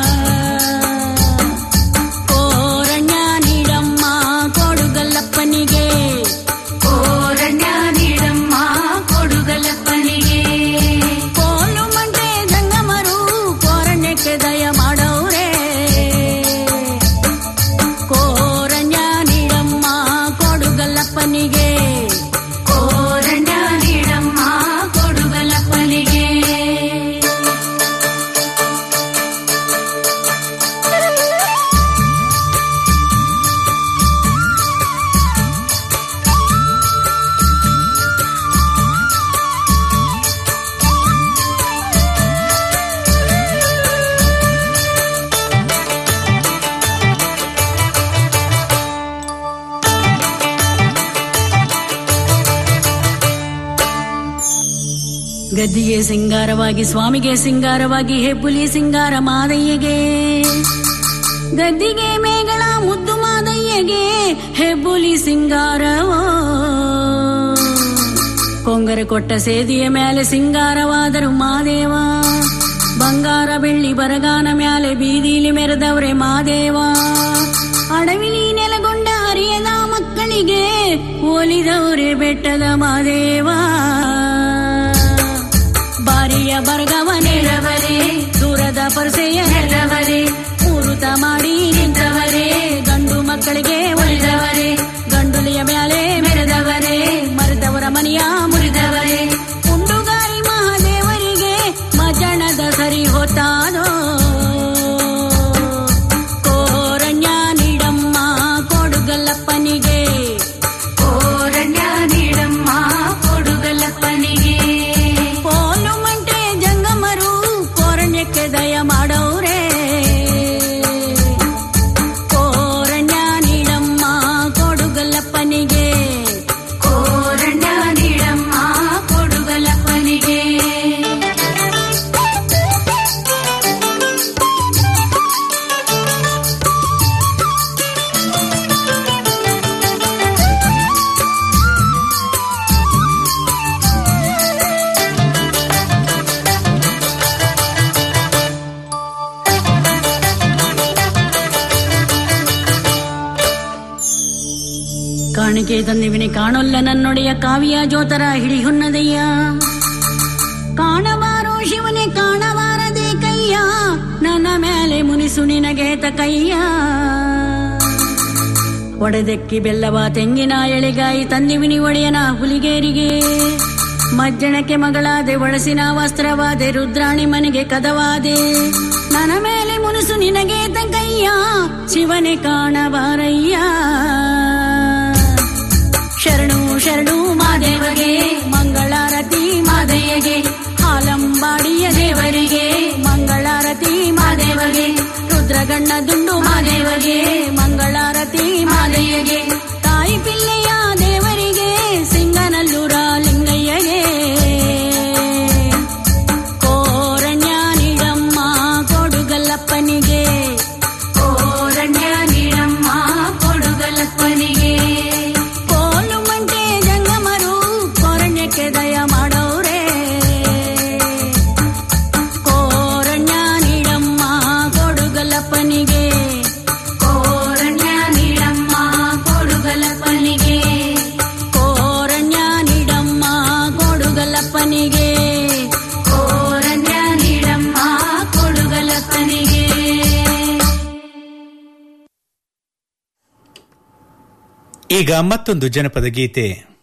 ಕೋರಣ್ಯ ನೀಡಮ್ಮ ಕೊಡುಗಲ್ಲಪ್ಪನಿಗೆ ಕೋರಣ್ಯ ನೀಡಮ್ಮ ಕೊಡುಗಲ್ಲಪ್ಪನಿಗೆ ಕೋಲು ಮಂಟೆ ಜಂಗಮರು ಕೋರಣ್ಯಕ್ಕೆ ದಯ ಮಾಡವ್ರೆ ಕೋರಣ್ಯ ನೀಡಮ್ಮ ಕೊಡುಗಲ್ಲಪ್ಪನಿಗೆ ಕೋರಣ್ಯ ನೀಡಮ್ಮ ಕೊಡುಗಲ್ಲಪ್ಪನಿಗೆ ಗದ್ದಿಗೆ ಸಿಂಗಾರವಾಗಿ ಸ್ವಾಮಿಗೆ ಸಿಂಗಾರವಾಗಿ ಹೆಬ್ಬುಲಿ ಸಿಂಗಾರ ಮಾದಯ್ಯಗೆ ಗದ್ದಿಗೆ ಮೇಗಳ ಮುದ್ದು ಮಾದಯ್ಯಗೆ ಹೆಬ್ಬುಲಿ ಸಿಂಗಾರವೋ ಕೊಂಗರೆ ಕೊಟ್ಟ ಸೇದಿಯ ಮೇಲೆ ಸಿಂಗಾರವಾದರು ಮಾದೇವ ಬಂಗಾರ ಬೆಳ್ಳಿ ಬರಗಾನ ಮ್ಯಾಲೆ ಬೀದಿಲಿ ಮೆರೆದವ್ರೆ ಮಾದೇವ ಅಡವಿಲಿ ನೆಲಗೊಂಡ ಹರಿಯದ ಮಕ್ಕಳಿಗೆ ಒಲಿದವ್ರೆ ಬೆಟ್ಟದ ಮಾದೇವ ಬಾರಿಯ ಬರ್ಗವ ನೆರವರೇ ದೂರದ ಪರಸೆಯ ನೆರವರೇ ಮೂರುತ ಮಾಡಿ ನಿಂತವರೇ ಗಂಡು ಮಕ್ಕಳಿಗೆ ಒಲಿದವರೇ ಗಂಡುಲಿಯ ಮ್ಯಾಲೆ ಮೆರೆದವರೇ ಮರೆದವರ ಮನೆಯ ಮುರಿದವರೇ ಉಂಡುಗಾರಿ ಮಹಾದೇವರಿಗೆ ಮಜಣದ ಸರಿ ಹೊತ್ತಾದೋ ಕೋರಣ್ಯ ನೀಡಮ್ಮ ಕೊಡುಗಲ್ಲಪ್ಪನಿಗೆ ಕೋರಣ್ಯ ನೀಡಮ್ಮ ಕೊಡುಗಲ್ಲಪ್ಪನಿಗೆ ಕೋಲು ಮಂಟೆ ಜಂಗಮರು ಕೋರಣ್ಯಕ್ಕೆ ದಯ ಮಾಡವ್ರೆ ಕೋರಣ್ಯ ನೀಡಮ್ಮ ಕೊಡುಗಲ್ಲಪ್ಪನಿಗೆ ಕೋರಣ್ಯ ನೀಡಮ್ಮ ಕೊಡುಗಲ್ಲಪ್ಪನಿಗೆ ಕಾಣಿಕೆ ತಂದಿವಿನಿ ಕಾಣೊಲ್ಲ ನನ್ನೊಡೆಯ ಕಾವಿಯ ಜೋತರ ಹಿಡಿ ಹುನ್ನದಯ್ಯ ಕಾಣಬಾರೋ ಶಿವನೇ ಕಾಣಬಾರದೆ ಕಯ್ಯ ನನ್ನ ಮೇಲೆ ಮುನಿಸು ನಿನಗೆ ಕಯ್ಯ ಒಡೆದೆಕ್ಕಿ ಬೆಲ್ಲವ ತೆಂಗಿನ ಎಳೆಗಾಯಿ ತಂದಿವಿನಿ ಒಡೆಯನ ಹುಲಿಗೇರಿಗೆ ಮಜ್ಜಣಕ್ಕೆ ಮಗಳಾದೆ ಒಳಸಿನ ವಸ್ತ್ರವಾದೆ ರುದ್ರಾಣಿ ಮನೆಗೆ ಕದವಾದೆ ನನ್ನ ಮೇಲೆ ಮುನಿಸು ನಿನಗೆ ಕಯ್ಯ ಶಿವನೇ ಕಾಣಬಾರಯ್ಯ ಶರಣು ಶರಣು ಮಾದೇವಗೆ ಮಂಗಳಾರತಿ ಮಾದಯ್ಯಗೆ ಹಾಲಂಬಾಡಿಯ ದೇವರಿಗೆ ಮಂಗಳಾರತಿ ಮಾದೇವಗೆ ರುದ್ರಗಣ್ಣ ದುಂಡು ಮಾದೇವಗೆ ಮಂಗಳಾರತಿ ಮಾದಯ್ಯಗೆ ತಾಯಿ ಪಿಲ್ಲೆಯ ದೇವರಿಗೆ ಸಿಂಗನಲ್ಲೂರ ಲಿಂಗಯ್ಯಗೆ ಕೋರಣ್ಯ ನೀಡಮ್ಮ ಕೊಡುಗಲ್ಲಪ್ಪನಿಗೆ ಕೋರಣ್ಯ ನೀಡಮ್ಮ ಕೊಡುಗಲ್ಲಪ್ಪನಿಗೆ ಕೋಲು ಮಂಟೆ ಜಂಗಮರು ಕೋರಣ್ಯಕ್ಕೆ ದಯ ಮಾಡವ್ರೆ ಕೋರಣ್ಯ ನೀಡಮ್ಮ ಕೊಡುಗಲ್ಲಪ್ಪನಿಗೆ ಕೋರಣ್ಯ ನೀಡಮ್ಮ ಕೊಡುಗಲ್ಲಪ್ಪನಿಗೆ ಕೋರಣ್ಯ ನೀಡಮ್ಮ ಕೊಡುಗಲ್ಲಪ್ಪನಿಗೆ ಕೋರಣ್ಯ ನೀಡಮ್ಮ ಕೊಡುಗಲ್ಲಪ್ಪನಿಗೆ ಈಗ ಮತ್ತೊಂದು ಜನಪದ ಗೀತೆ